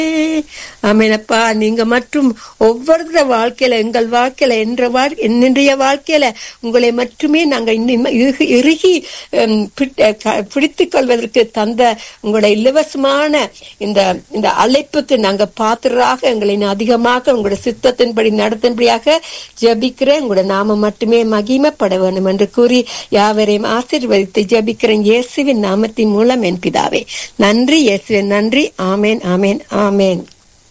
ஆமேனப்பா நீங்க மற்றும் ஒவ்வொருத்தர வாழ்க்கையில எங்கள் வாழ்க்கையில என்ற வாழ் என்னுடைய வாழ்க்கையில உங்களை மட்டுமே நாங்க இன்னும் இறுகி- இறுகி ஹம், பிடி- க- பிடித்துக் கொள்வதற்கு தந்த உங்களுடைய இலவசமான இந்த இந்த அழைப்புக்கு நாங்க பாத்திரராக எங்களை இன்னும் அதிகமாக உங்களுடைய சித்தத்தின்படி நடத்தும்படியாக ஜெபிக்கிறேன் உங்களுடைய நாம மட்டுமே மகிமைப்பட வேண்டும் என்று கூறி யாவரையும் ஆசீர்வதித்து ஜெபிக்கிறேன் இயேசுவின் நாமத்தின் மூலம் என் பிதாவே நன்றி இயேசுவின் நன்றி ஆமேன் ஆமேன் ஆமேன்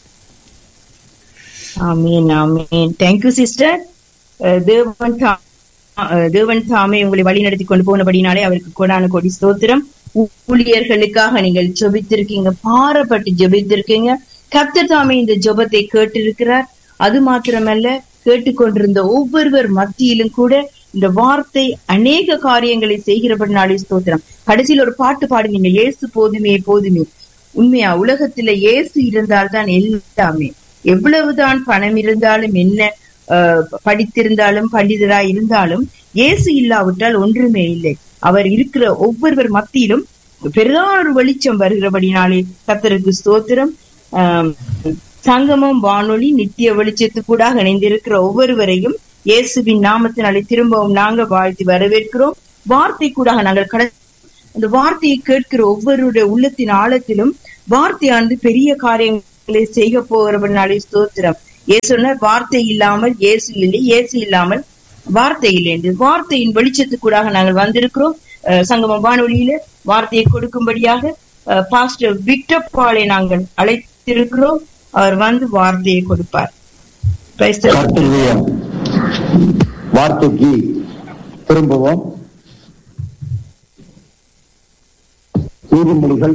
ஆமீன் ஆமீன் தேங்க்யூ சிஸ்டர் தேவன் தா- அஹ், தேவன் தாமே உங்களை வழி நடத்தி கொண்டு போனபடினாலே அவருக்கு கோடான கோடி ஸ்தோத்திரம் ஊழியர்களுக்காக நீங்கள் ஜெபித்திருக்கீங்க பாரப்பட்டு ஜெபித்திருக்கீங்க கர்த்தர் தாமே இந்த ஜெபத்தை கேட்டிருக்கிறார் அது மாத்திரமல்ல கேட்டுக்கொண்டிருந்த ஒவ்வொருவர் மத்தியிலும் கூட இந்த வார்த்தை அநேக காரியங்களை செய்கிறபடினாலே ஸ்தோத்திரம் கடைசியில் ஒரு பாட்டு பாடுனீங்க இயேசு போதுமே போதுமே உண்மையா உலகத்துல இயேசு இருந்தால்தான் எல்லாமே எவ்வளவுதான் பணம் இருந்தாலும் என்ன ஆஹ், படித்திருந்தாலும் பண்டிதராய் இருந்தாலும் இயேசு இல்லாவிட்டால் ஒன்றுமே இல்லை அவர் இருக்கிற ஒவ்வொருவர் மத்தியிலும் பெரிதான ஒரு வெளிச்சம் வருகிறபடினாலே கர்த்தருக்கு ஸ்தோத்திரம் ஆம், சங்கமம் வானொலி நித்திய வெளிச்சத்துக்கூடாக இணைந்திருக்கிற ஒவ்வொருவரையும் இயேசுவின் நாமத்தினாலே திரும்பவும் நாங்க வாழ்த்தி வரவேற்கிறோம் வார்த்தை கூடாக நாங்கள் கடை அந்த வார்த்தையை கேட்கிற ஒவ்வொருடைய உள்ளத்தின் ஆழத்திலும் வார்த்தையானது பெரிய காரியங்களை செய்ய போகிறவனாலே ஸ்தோத்திரம் ஏசு சொன்னார் வார்த்தை இல்லாமல் இயேசு இல்லை இயேசு இல்லாமல் வார்த்தை இல்லை என்று வார்த்தையின் வெளிச்சத்துக்கூடாக நாங்கள் வந்திருக்கிறோம் அஹ் சங்கம வானொலியில வார்த்தையை கொடுக்கும்படியாக அஹ் பாஸ்டர் விக்டர் பாலை நாங்கள் அழைத்திருக்கிறோம் அவர் வந்து வார்த்தையை கொடுப்பார் Praise the Lord. கர்த்தருடைய வார்த்தைக்கு திரும்புவோம் நீதிமொழிகள்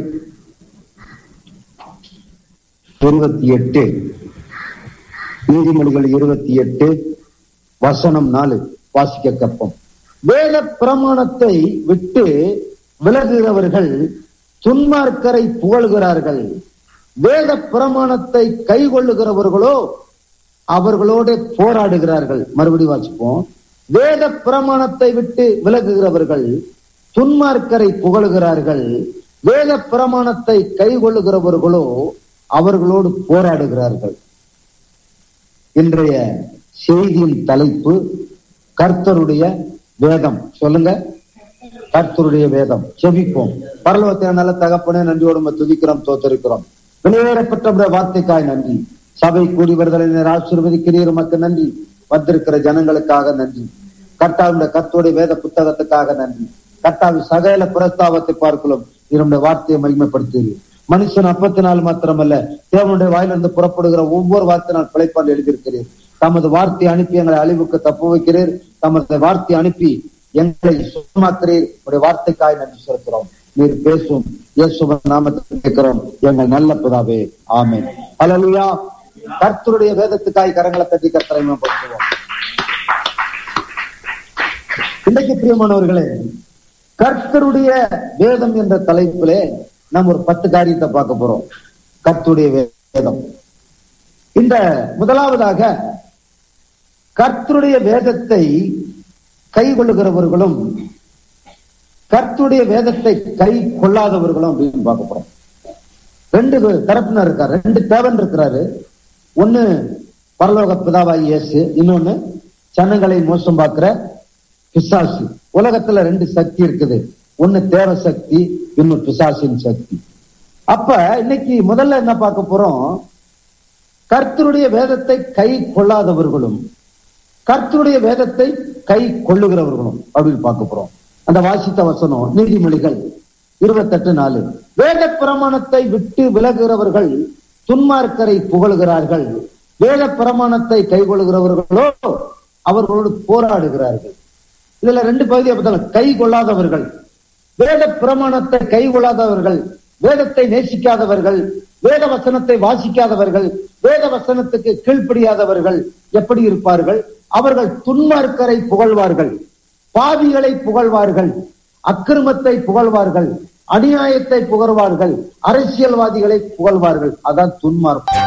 இருபத்தி எட்டு நீதிமொழிகள் இருபத்தி எட்டு வசனம் நாலு வாசிக்க கப்பம் வேத பிரமாணத்தை விட்டு விலகுகிறவர்கள் துன்மார்க்கரை புகழ்கிறார்கள் வேத பிரமாணத்தை கைகொள்ளுகிறவர்களோ அவர்களோடு போராடுகிறார்கள் மறுபடி வாசிப்போம் வேத பிரமாணத்தை விட்டு விலகுகிறவர்கள் துன்மார்க்கரை புகழுகிறார்கள் வேத பிரமாணத்தை கைகொள்ளுகிறவர்களோ அவர்களோடு போராடுகிறார்கள் இன்றைய செய்தியின் தலைப்பு கர்த்தருடைய வேதம் சொல்லுங்க கர்த்தருடைய வேதம் செபிப்போம் பரலோகத்தின் நல்ல தகப்பனே நன்றியோடு உம்மை துதிக்கிறோம் தோத்தரிக்கிறோம் வெளியேறப்பட்ட வார்த்தைக்காய் நன்றி சபை கூடி வருதலை நீர் ஆசீர்வதிக்கிறீர் உமக்கு நன்றி வந்திருக்கிற ஜனங்களுக்காக நன்றி கர்த்தாவுடைய கர்த்தருடைய வேத புத்தகத்துக்காக நன்றி கர்த்தாவி சகல பிரஸ்தாபத்தை பார்க்கலாம் என்னுடைய வார்த்தையை மகிமைப்படுத்துகிறீர் மனுஷன் அப்பத்தினால் மாத்திரமல்ல தேவனுடைய வாயிலிருந்து புறப்படுகிற ஒவ்வொரு வார்த்தையினால் பிழைப்பால் எழுதியிருக்கிறீர் தமது வார்த்தை அனுப்பி எங்களை அழிவுக்கு தப்பு வைக்கிறீர் தமது வார்த்தை அனுப்பி எங்களை சுத்தமாக்கிறீர் உடைய வார்த்தைக்காய் நன்றி செலுத்துகிறோம் நீர் பேசும் இயேசுவின் நாமத்தில் கேட்கிறோம் எங்கள் நல்ல பிதாவே ஆமென் அல்லேலூயா கர்த்தருடைய வேதத்துக்காய் கரங்களை தட்டி கர்த்தரை மேம்படுத்துவோம் இன்றைக்கு பிரியமானவர்களே கர்த்தருடைய வேதம் என்ற தலைப்பிலே நாம் ஒரு பத்து காரியத்தை பார்க்க போறோம் கர்த்தருடைய வேதம் இந்த முதலாவதாக கர்த்தருடைய வேதத்தை கை கொள்ளுகிறவர்களும் கர்த்தருடைய வேதத்தை கை கொள்ளாதவர்களும் அப்படின்னு பார்க்க போறோம் ரெண்டு தரப்பினர் இருக்காரு ரெண்டு தேவன் இருக்கிறாரு ஒண்ணு பரலோக பிதாவாய் இயேசு இன்னொன்னு ஜனங்களை மோசம் பார்க்கிற பிசாசு உலகத்துல ரெண்டு சக்தி இருக்குது ஒண்ணு தேவ சக்தி இன்னொரு பிசாசின் சக்தி அப்ப இன்னைக்கு முதல்ல என்ன பார்க்க போறோம் கர்த்தருடைய வேதத்தை கை கொள்ளாதவர்களும் கர்த்தருடைய வேதத்தை கை கொள்ளுகிறவர்களும் அப்படின்னு பார்க்க போறோம் அந்த வாசித்த வசனம் நீதிமொழிகள் இருபத்தெட்டு நாலு வேத பிரமாணத்தை விட்டு விலகுகிறவர்கள் துன்மார்க்கரை புகழுகிறார்கள் வேத பிரமாணத்தை கைகொள்கிறவர்களோ அவர்களோடு போராடுகிறார்கள் இதுல ரெண்டு பகுதியை பார்த்தாலும் கை கொள்ளாதவர்கள் வேத பிரமாணத்தை கை கொள்ளாதவர்கள் வேதத்தை நேசிக்காதவர்கள் வேத வசனத்தை வாசிக்காதவர்கள் வேத வசனத்துக்கு கீழ்ப்படியாதவர்கள் எப்படி இருப்பார்கள் அவர்கள் துன்மார்க்கரை புகழ்வார்கள் பாவிகளை புகழ்வார்கள் அக்கிரமத்தை புகழ்வார்கள் அநியாயத்தை புகழ்வார்கள் அரசியல்வாதிகளை புகழ்வார்கள் அதான் துன்மார்க்கம்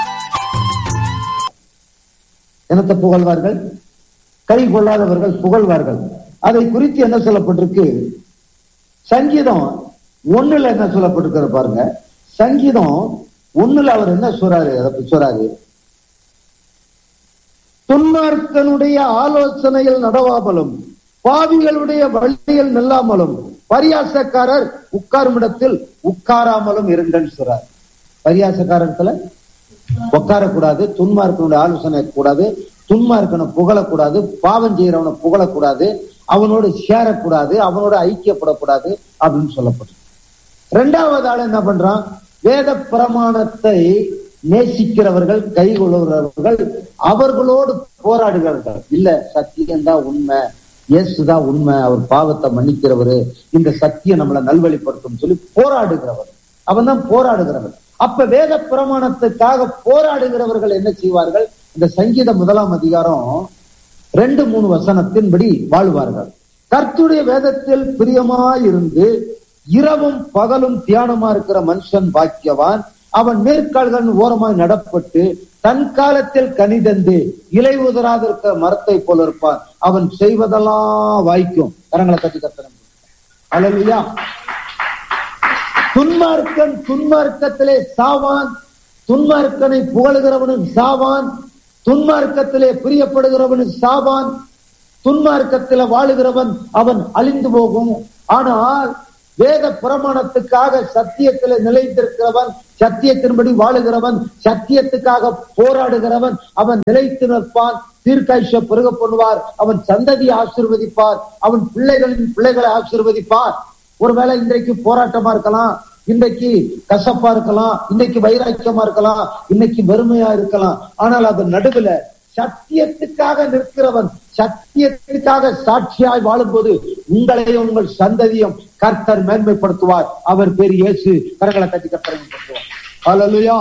என்னத்தை புகழ்வார்கள் கை கொள்ளாதவர்கள் புகழ்வார்கள் அதை குறித்து என்ன சொல்லப்பட்டிருக்கு சங்கீதம் ஒண்ணுல என்ன சொல்லப்பட்டிருக்கிற பாருங்க சங்கீதம் ஒண்ணுல அவர் என்ன சொல்றாரு அதை பத்தி சொல்றாரு துன்மார்க்கனுடைய ஆலோசனையில் நடவாமலும் பாவிகளுடைய வழியில் நில்லாமலும் பரியாசக்காரர் உட்காரும் இடத்தில் உட்காராமலும் இருங்கன்னு சொல்றார் பரியாசக்காரத்துல உட்காரக்கூடாது துன்மார்க்கனுடைய ஆலோசனை கூடாது துன்மார்க்கனை புகழக்கூடாது பாவம் செய்யறவனை புகழக்கூடாது அவனோடு சேரக்கூடாது அவனோட ஐக்கியப்படக்கூடாது அப்படின்னு சொல்லப்படும் ரெண்டாவது ஆள் என்ன பண்றான் வேத பிரமாணத்தை நேசிக்கிறவர்கள் கை கொள்ளுகிறவர்கள் அவர்களோடு போராடுகிறார்கள் இல்ல சத்தியம்தான் உண்மை இயேசுதான் உண்மை அவர் பாவத்தை மன்னிக்கிறவரு இந்த சத்தியம் நம்மளை நல்வழிப்படுத்தும் சொல்லி போராடுகிறவர் அவன் தான் போராடுகிறவர் அப்ப வேத பிரமாணத்துக்காக போராடுகிறவர்கள் என்ன செய்வார்கள் இந்த சங்கீத முதலாம் அதிகாரம் ரெண்டு மூணு வசனத்தின்படி வாழ்வார்கள் கர்த்துடைய வேதத்தில் பிரியமாயிருந்து இரவும் பகலும் தியானமா இருக்கிற மனுஷன் பாக்கியவான் அவன் மேற்கால்கள் ஓரமாய் நடப்பட்டு தன் காலத்தில் கனிதந்து இலை உதராத இருக்கிற மரத்தை போல இருப்பான் அவன் செய்வதெல்லாம் வாய்க்கும் கரங்களை கட்டி கத்தனம் அழலியா துன்மார்க்கன் துன்மார்க்கத்திலே சாவான் துன்மார்க்கனை புகழுகிறவனும் சாவான் துன்மார்க்கத்திலே பிரியப்படுகிறவனும் சாவான் துன்மார்க்கத்தில வாழுகிறவன் அவன் அழிந்து போகும் ஆனால் வேத பிரமாணத்துக்காக சத்தியத்தில நிலைத்திருக்கிறவன் சத்தியத்தின்படி வாழுகிறவன் சத்தியத்துக்காக போராடுகிறவன் அவன் நிலைத்து நிற்பான் தீர்க்காயுஷ பெருக பண்ணுவார் அவன் சந்ததியை ஆசிர்வதிப்பார் அவன் பிள்ளைகளின் பிள்ளைகளை ஆசிர்வதிப்பார் ஒருவேளை இன்றைக்கு போராட்டமா இருக்கலாம் இன்றைக்கு கசப்பா இருக்கலாம் இன்னைக்கு வைராக்கியமா இருக்கலாம் இன்னைக்கு வெறுமையா இருக்கலாம் ஆனால் அது நடுவுல சத்தியத்துக்காக நிற்கிறவன் சத்தியத்துக்காக சாட்சியாய் வாழும்போது உங்களையும் உங்கள் சந்ததியும் கர்த்தர் மேன்மைப்படுத்துவார் அவர் பேர் இயேசு கரங்களை தட்டி கர்த்தர் ஹalleluya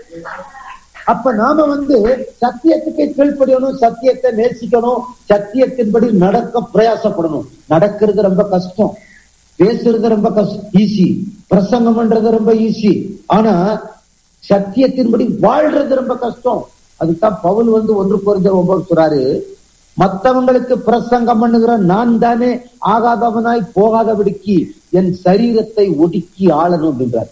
அப்ப நாம வந்து சத்தியத்துக்கு கீழ்ப்படியணும் சத்தியத்தை நேசிக்கணும் சத்தியத்தின்படி நடக்க பிரயாசப்படணும் நடக்கிறது ரொம்ப கஷ்டம் பேசுறது ரொம்ப கஷ்டம் ஈஸி பிரசங்கம் பண்றது ரொம்ப ஈஸி ஆனா சத்தியத்தின்படி வாழ்றது ரொம்ப கஷ்டம் அதுதான் பவுல் வந்து ஒன்று குறைஞ்ச ஒன்பது சொல்றாரு மத்தவங்களுக்கு பிரசங்கம் பண்ணுகிற நான் தானே ஆகாதவனாய் போகாதபடிக்கு என் சரீரத்தை ஒடுக்கி ஆளணும் அப்படின்றார்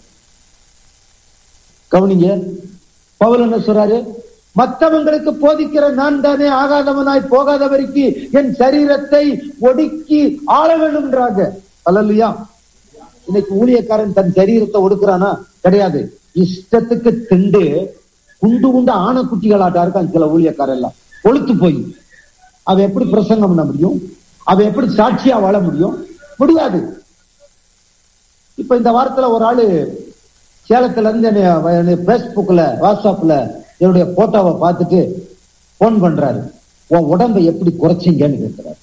கவனிங்க பவுல் என்ன சொல்றாரு மற்றவங்களுக்கு போதிக்கிற நான் தானே ஆகாதவனாய் போகாதவருக்கு என் சரீரத்தை ஒடுக்கி ஆள வேண்டும்ன்றாங்க அல்லையா இன்னைக்கு ஊழியக்காரன் தன் சரீரத்தை ஒடுக்குறானா கிடையாது இஷ்டத்துக்கு திண்டு குண்டு குண்டு ஆன குட்டிகளாட்டா இருக்கான் சில ஊழியக்காரன் எல்லாம் கொளுத்து போய் அவ எப்படி பிரசங்கம் பண்ண முடியும் அவ எப்படி சாட்சியா வாழ முடியும் முடியாது இப்ப இந்த வாரத்துல ஒரு ஆளு சேலத்துல இருந்து பேஸ்புக்ல வாட்ஸ்அப்ல என்னுடைய போட்டோவை பார்த்துட்டு போன் பண்றாரு உன் உடம்பை எப்படி குறைச்சிங்கன்னு கேட்கிறாரு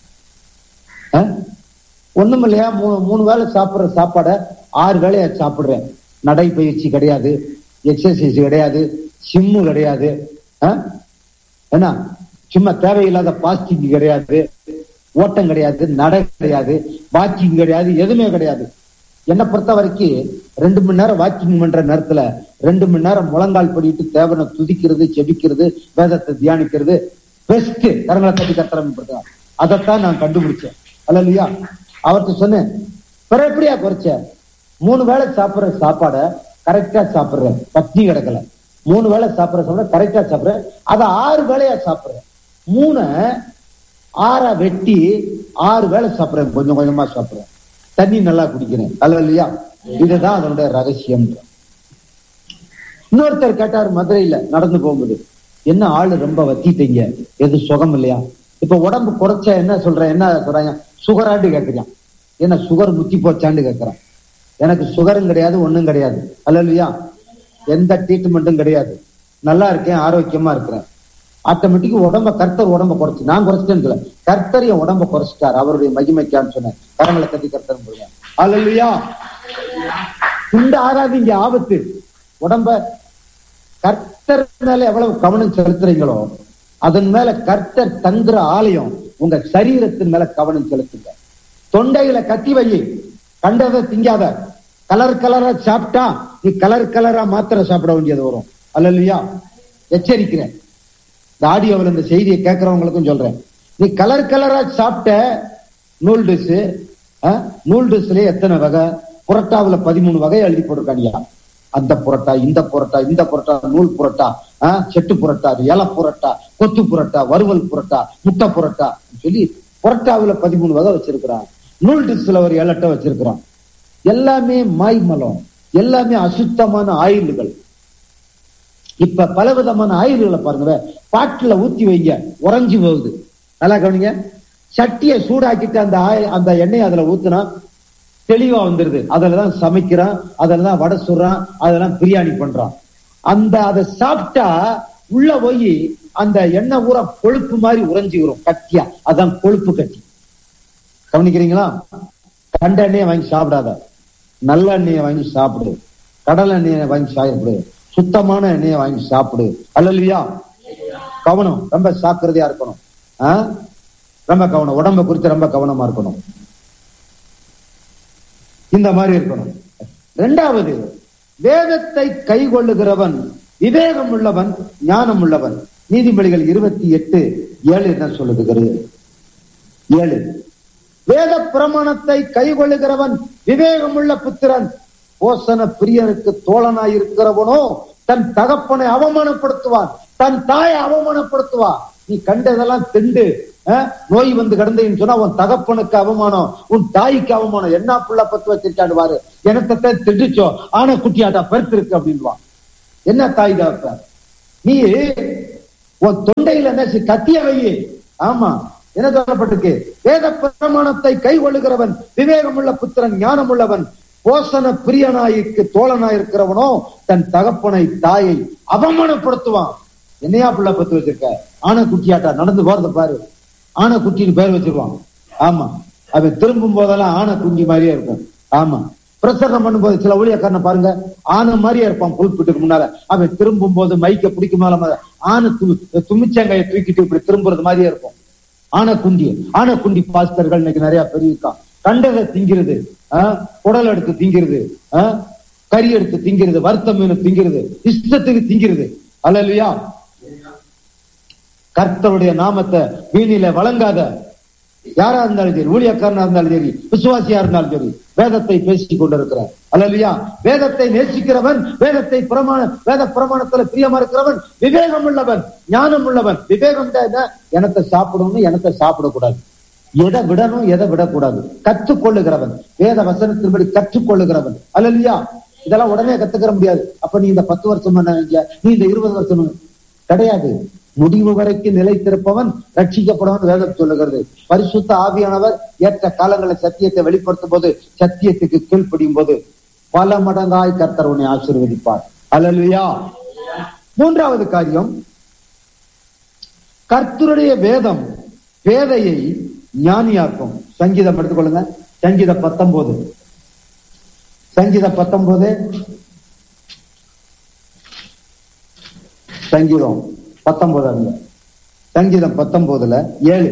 ஒண்ணும் இல்லையா மூணு மூணு வேளை சாப்பிடுற சாப்பாட ஆறு வேலையா சாப்பிடுறேன் நடைப்பயிற்சி கிடையாது எக்ஸசைஸ் கிடையாது சிம்மு கிடையாது என்ன சும்மா தேவையில்லாத பாஸ்டிங் கிடையாது ஓட்டம் கிடையாது நடை கிடையாது வாக்கிங் கிடையாது எதுவுமே கிடையாது என்னை பொறுத்த வரைக்கும் ரெண்டு மணி நேரம் வாக்கிங் பண்ற நேரத்துல ரெண்டு மணி நேரம் முழங்கால் படிட்டு தேவனை துதிக்கிறது செபிக்கிறது வேதத்தை தியானிக்கிறது பெஸ்ட் கரங்களை தட்டி கத்திரம் அதைத்தான் நான் கண்டுபிடிச்சேன் அல்ல இல்லையா அவர்கிட்ட சொன்னேன் பிற எப்படியா குறைச்ச மூணு வேளை சாப்பிடுற சாப்பாட கரெக்டா சாப்பிடுறேன் பட்னி கிடக்கல மூணு வேளை சாப்பிடுற சாப்பிட கரெக்டா சாப்பிடுறேன் அதை ஆறு வேளையா சாப்பிடுறேன் மூணு ஆறா வெட்டி ஆறு வேளை சாப்பிடுறேன் கொஞ்சம் கொஞ்சமா சாப்பிடுறேன் தண்ணி நல்லா குடிக்கிறேன் அல்ல இல்லையா இதுதான் அதனுடைய ரகசியம் இன்னொருத்தர் கேட்டார் மதுரையில நடந்து போகும்போது என்ன ஆளு ரொம்ப வத்திட்டீங்க எது சுகம் இல்லையா இப்ப உடம்பு குறைச்சா என்ன சொல்றேன் என்ன சொல்றாங்க சுகராண்டு கேட்கிறான் என்ன சுகர் முத்தி போச்சான்னு கேட்கிறான் எனக்கு சுகரும் கிடையாது ஒண்ணும் கிடையாது அல்ல இல்லையா எந்த ட்ரீட்மெண்ட்டும் கிடையாது நல்லா இருக்கேன் ஆரோக்கியமா இருக்கிறேன் ஆட்டோமேட்டிக் உடம்ப கர்த்தர் உடம்ப குறைச்சு நான் குறைச்சிட்டேன் கர்த்தர் என் உடம்ப குறைச்சிட்டார் அவருடைய மகிமைக்கான்னு சொன்னேன் கரங்களை கட்டி கர்த்தர் சொல்லுவேன் அல்ல இல்லையா துண்டு ஆகாதீங்க ஆபத்து உடம்ப கர்த்தர் மேல எவ்வளவு கவனம் செலுத்துறீங்களோ அதன் மேல கர்த்தர் தங்குற ஆலயம் உங்க சரீரத்தின் மேல கவனம் செலுத்துங்க தொண்டையில கத்தி வை கண்டதை திங்காத கலர் கலரா சாப்பிட்டா நீ கலர் கலரா மாத்திரை சாப்பிட வேண்டியது வரும் அல்ல இல்லையா எச்சரிக்கிறேன் இந்த ஆடியோவில் இந்த செய்தியை கேட்கறவங்களுக்கும் சொல்றேன் நீ கலர் கலரா சாப்பிட்ட நூல் டிஷ் நூல் டிஷ்ல எத்தனை வகை புரட்டாவுல பதிமூணு வகை எழுதி போட்டிருக்கானியா அந்த புரட்டா இந்த புரட்டா இந்த புரட்டா நூல் புரட்டா ஆ, செட்டு புரட்டா இலை புரட்டா கொத்து புரட்டா வறுவல் புரட்டா முட்டை புரட்டா சொல்லி புரட்டாவுல பதிமூணு வகை வச்சிருக்கிறான் நூல் டிஷ்ல ஒரு ஏழட்டை வச்சிருக்கிறான் எல்லாமே மாய்மலம் எல்லாமே அசுத்தமான ஆயில்கள் இப்ப பலவிதமான ஆயில்களை பாருங்க பாட்டுல ஊத்தி வைங்க உறைஞ்சு போகுது நல்லா கவனிங்க சட்டியை சூடாக்கிட்டு அந்த ஆயில் அந்த எண்ணெய் அதுல ஊத்துனா தெளிவா வந்துருது அதுலதான் சமைக்கிறான் அதுலதான் வடை சுடுறான் அதெல்லாம் பிரியாணி பண்றான் அந்த அதை சாப்பிட்டா உள்ள போய் அந்த எண்ணெய் ஊற கொழுப்பு மாதிரி உறைஞ்சுக்கிறோம் கட்டியா அதான் கொழுப்பு கட்டி கவனிக்கிறீங்களா கண்ட எண்ணெயை வாங்கி சாப்பிடாத நல்ல எண்ணெயை வாங்கி சாப்பிடு கடல் எண்ணெயை வாங்கி சாப்பிடு சுத்தமான எண்ணெயை வாங்கி சாப்பிடு அல்லல்லையா கவனம் ரொம்ப சாக்கிரதையா இருக்கணும் ஆ? ரொம்ப கவனம் உடம்ப குறித்து ரொம்ப கவனமா இருக்கணும் இந்த மாதிரி இருக்கணும் இரண்டாவது வேதத்தை கைகொள்ளுகிறவன் விவேகம் உள்ளவன் ஞானம் உள்ளவன் நீதிமொழிகள் இருபத்தி எட்டு ஏழு என்ன சொல்லுகிறது ஏழு வேத பிரமாணத்தை கைகொள்ளுகிறவன் விவேகமுள்ள புத்திரன் போசன பிரியனுக்கு தோழனாய் இருக்கிறவனோ தன் தகப்பனை அவமானப்படுத்துவான் தன் தாயை அவமானப்படுத்துவான் நீ கண்டதெல்லாம் திண்டு அஹ், நோய் வந்து கிடந்தேன்னு சொன்னா உன் தகப்பனுக்கு அவமானம் உன் தாய்க்கு அவமானம் என்ன புள்ள பத்து வச்சிருக்காண்டு பாரு எனத்தை திட்டுச்சோ ஆனா குட்டியாட்டா பெருத்திருக்கு அப்படின்வான் என்ன தாய் தகப்ப நீ உன் தொண்டையில என்ன செய்- கத்திய வை ஆமா என்ன சொல்லப்பட்டிருக்கு வேத பிரமாணத்தை கை கொள்ளுகிறவன் விவேகமுள்ள புத்திரன் ஞானமுள்ளவன் போசன பிரியனாய்க்கு தோழனாயிருக்கிறவனோ தன் தகப்பனை தாயை அவமானப்படுத்துவான் என்னையா புள்ள பத்து வச்சிருக்க ஆன குட்டியாட்டா நடந்து போறத பாரு ஆன குட்டின்னு பேர் வச்சிருவான் ஆமா அவன் திரும்பும் போதெல்லாம் ஆன குஞ்சி மாதிரியே இருக்கும் ஆமா பிரசரணம் பண்ணும்போது சில ஊழியக்காரனை பாருங்க ஆன மாதிரியே இருப்பான் புல்பிட்டுக்கு முன்னால அவன் திரும்பும் போது மைக்க பிடிக்கும் மேல ஆன துமிச்சங்கையை தூக்கிட்டு இப்படி திரும்புறது மாதிரியே இருக்கும் ஆன குண்டி ஆன குண்டி பாஸ்டர்கள் இன்னைக்கு நிறைய பெருகிருக்கான் கண்டதை திங்கிறது ஆஹ், குடல் எடுத்து திங்கிறது ஆஹ், கறி எடுத்து திங்கிறது வறுத்த மீன் திங்கிறது இஷ்டத்துக்கு திங்கிறது அல்லையா கர்த்தருடைய நாமத்தை வீணில வழங்காத யாரா இருந்தாலும் சரி ஊழியக்காரனா இருந்தாலும் சரி விசுவாசியா இருந்தாலும் சரி வேதத்தை பேசிக் கொண்டிருக்கிறார் அல்லையா வேதத்தை நேசிக்கிறவன் வேதத்தை பிரமாண வேத பிரமாணத்துல பிரியமா இருக்கிறவன் விவேகம் உள்ளவன் ஞானம் உள்ளவன் விவேகம் என்ன எனத்தை சாப்பிடணும் எனத்தை சாப்பிடக்கூடாது எதை விடணும் எதை விடக்கூடாது கற்றுக்கொள்ளுகிறவன் வேத வசனத்தின்படி கற்றுக்கொள்ளுகிறவன் அல்லையா இதெல்லாம் உடனே கத்துக்கிற முடியாது அப்ப நீ இந்த பத்து வருஷம் என்ன செஞ்ச? நீ இந்த இருபது வருஷம் என்ன? கிடையாது முடிவு வரைக்கும் நிலைத்திருப்பவன் ரட்சிக்கப்படுவன் வேதம் சொல்லுகிறது பரிசுத்த ஆவியானவர் ஏற்ற காலங்களில் சத்தியத்தை வெளிப்படுத்தும் போது சத்தியத்துக்கு கீழ்ப்படியும் போது பல மடங்காய் கர்த்தர் உன்னை ஆசீர்வதிப்பார் அல்லல்லையா மூன்றாவது காரியம் கர்த்தருடைய வேதம் பேதையை ஞானியாக்கும் சங்கீதம் எடுத்துக்கொள்ளுங்க சங்கீதம் பத்தொன்பது சங்கீதம் பத்தொன்பது சங்கீதம் பத்தொன்பதாங்க சங்கீதம் பத்தொன்பதுல ஏழு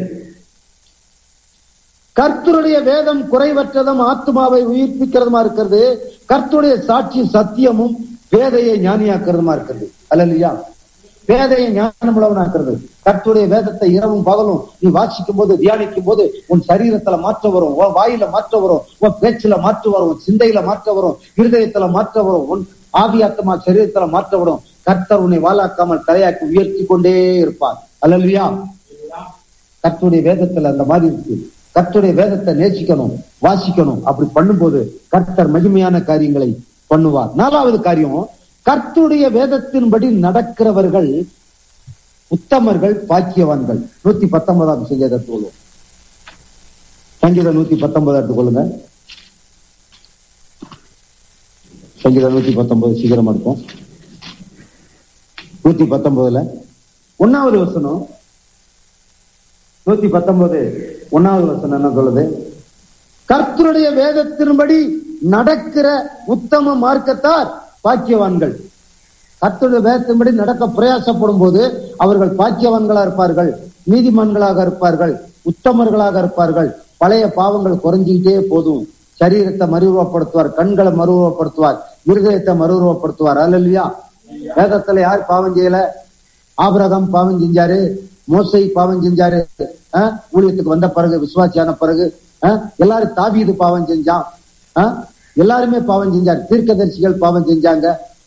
கர்த்தருடைய வேதம் குறைவற்றதும் ஆத்மாவை உயிர்ப்பிக்கிறதுமா இருக்கிறது கர்த்தருடைய சாட்சி சத்தியமும் வேதையை ஞானியாக்குறதுமா இருக்கிறது அல்லையா வேதையை ஞானம் உள்ளவனாக்குறது கர்த்தருடைய வேதத்தை இரவும் பகலும் நீ வாசிக்கும் போது தியானிக்கும் போது உன் சரீரத்துல மாற்ற வரும் உன் வாயில மாற்ற வரும் உன் பேச்சுல மாற்ற வரும் உன் சிந்தையில மாற்ற வரும் இருதயத்துல மாற்ற வரும் உன் ஆவியாத்தமா சரீரத்துல மாற்ற வரும் கர்த்தர் உன்னை வாழாக்காமல் தலையாக்கி உயர்த்தி கொண்டே இருப்பார் அல்லல்லையா கர்த்தருடைய வேதத்துல அந்த மாதிரி இருக்கு கர்த்தருடைய வேதத்தை நேசிக்கணும் வாசிக்கணும் அப்படி பண்ணும்போது கர்த்தர் மகிமையான காரியங்களை பண்ணுவார் நாலாவது காரியம் கர்த்தருடைய வேதத்தின்படி நடக்கிறவர்கள் உத்தமர்கள் பாக்கியவான்கள் நூத்தி பத்தொன்பதாம் செய்தி எடுத்துக்கொள்வோம் சங்கீதம் நூத்தி பத்தொன்பது எடுத்துக்கொள்ளுங்க சங்கீதம் நூத்தி பத்தொன்பது சீக்கிரம் இருக்கும் நூத்தி பத்தொன்பதுல ஒன்னாவது வசனம் நூத்தி பத்தொன்பது ஒன்னாவது வசனம் என்ன சொல்லுது கர்த்தருடைய வேதத்தின்படி நடக்கிற உத்தம மார்க்கத்தார் பாக்கியவான்கள் கர்த்தருடைய வேதத்தின்படி நடக்க பிரயாசப்படும் போது அவர்கள் பாக்கியவான்களா இருப்பார்கள் நீதிமான்களாக இருப்பார்கள் உத்தமர்களாக இருப்பார்கள் பழைய பாவங்கள் குறைஞ்சிக்கிட்டே போதும் சரீரத்தை மறுரூபப்படுத்துவார் கண்களை மறுரூபப்படுத்துவார் இருதயத்தை மறுரூபப்படுத்துவார் அல்லையா வேதத்துல யார் பாவம் செய்யல ஆபிரகாம் பாவம் செஞ்சாரு மோசை பாவம் செஞ்சாரு ஆஹ், ஊழியத்துக்கு வந்த பிறகு விசுவாசியான பிறகு ஆஹ், எல்லாரும் தாவீது பாவம் செஞ்சான் ஆஹ், எல்லாருமே பாவம் செஞ்சாரு தீர்க்கதரிசிகள் பாவம் செஞ்சாங்க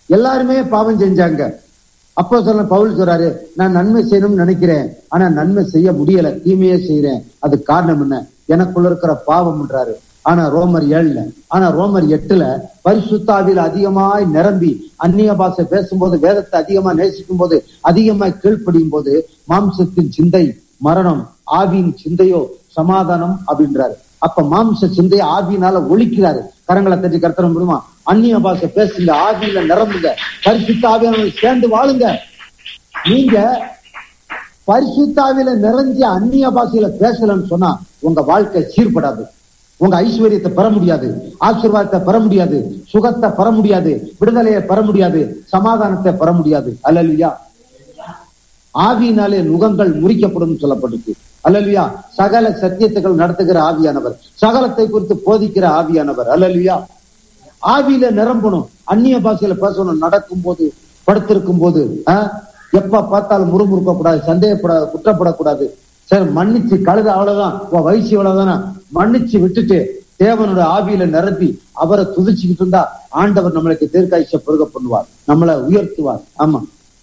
எல்லாருமே பாவம் செஞ்சாங்க அப்போ சொல்ல பவுல் சொல்றாரு நான் நன்மை செய்யணும்னு நினைக்கிறேன் ஆனா நன்மை செய்ய முடியல தீமையே செய்யறேன் அது காரணம் என்ன எனக்குள்ள இருக்கிற பாவம்ன்றாரு ஆனா ரோமர் ஏழுல ஆனா ரோமர் எட்டுல பரிசுத்தாவில் அதிகமாய் நிரம்பி அந்நிய பாஷை பேசும்போது வேதத்தை அதிகமா நேசிக்கும் போது அதிகமாய் கீழ்ப்படியும் போது மாம்சத்தின் சிந்தை மரணம் ஆவியின் சிந்தையோ சமாதானம் அப்படின்றாரு அப்ப மாம்ச சிந்தையை ஆவியினால ஒழிக்கிறாரு கரங்களை தட்டி கருத்தர முடியுமா அந்நிய பாஷை பேசுங்க ஆவியில நிரம்புங்க பரிசுத்த ஆவியான சேர்ந்து வாழுங்க நீங்க பரிசுத்தாவில நிறைஞ்ச அந்நிய பாஷையில பேசலன்னு சொன்னா உங்க வாழ்க்கை சீர்படாது உங்க ஐஸ்வர்யத்தை பெற முடியாது ஆசீர்வாதத்தை பெற முடியாது சுகத்தை பெற முடியாது விடுதலையை பெற முடியாது சமாதானத்தை பெற முடியாது அல்லல்லையா ஆவியினாலே நுகங்கள் முறிக்கப்படும் சொல்லப்பட்டிருக்கு அல்லல்லையா சகல சத்தியத்துகள் நடத்துகிற ஆவியானவர் சகலத்தை குறித்து போதிக்கிற ஆவியானவர் அல்லல்லையா ஆவியில நிரம்பணும் அந்நிய பாஷையில பேசணும் நடக்கும் போது படுத்திருக்கும் போது ஆஹ், எப்ப பார்த்தாலும் முறுமுறுக்க கூடாது சந்தேகப்படாது குற்றப்படக்கூடாது சரி மன்னிச்சு கழுத அவ்வளவுதான் உன் வயசு இவ்வளவுதானா மன்னிச்சு விட்டுட்டு தேவனோட ஆவியில நிரப்பி அவரை துதிச்சுக்கிட்டு இருந்தா ஆண்டவர் நம்மளுக்கு தீர்க்காய்ச்ச பெருக பண்ணுவார் நம்மளை உயர்த்துவார் ஆமா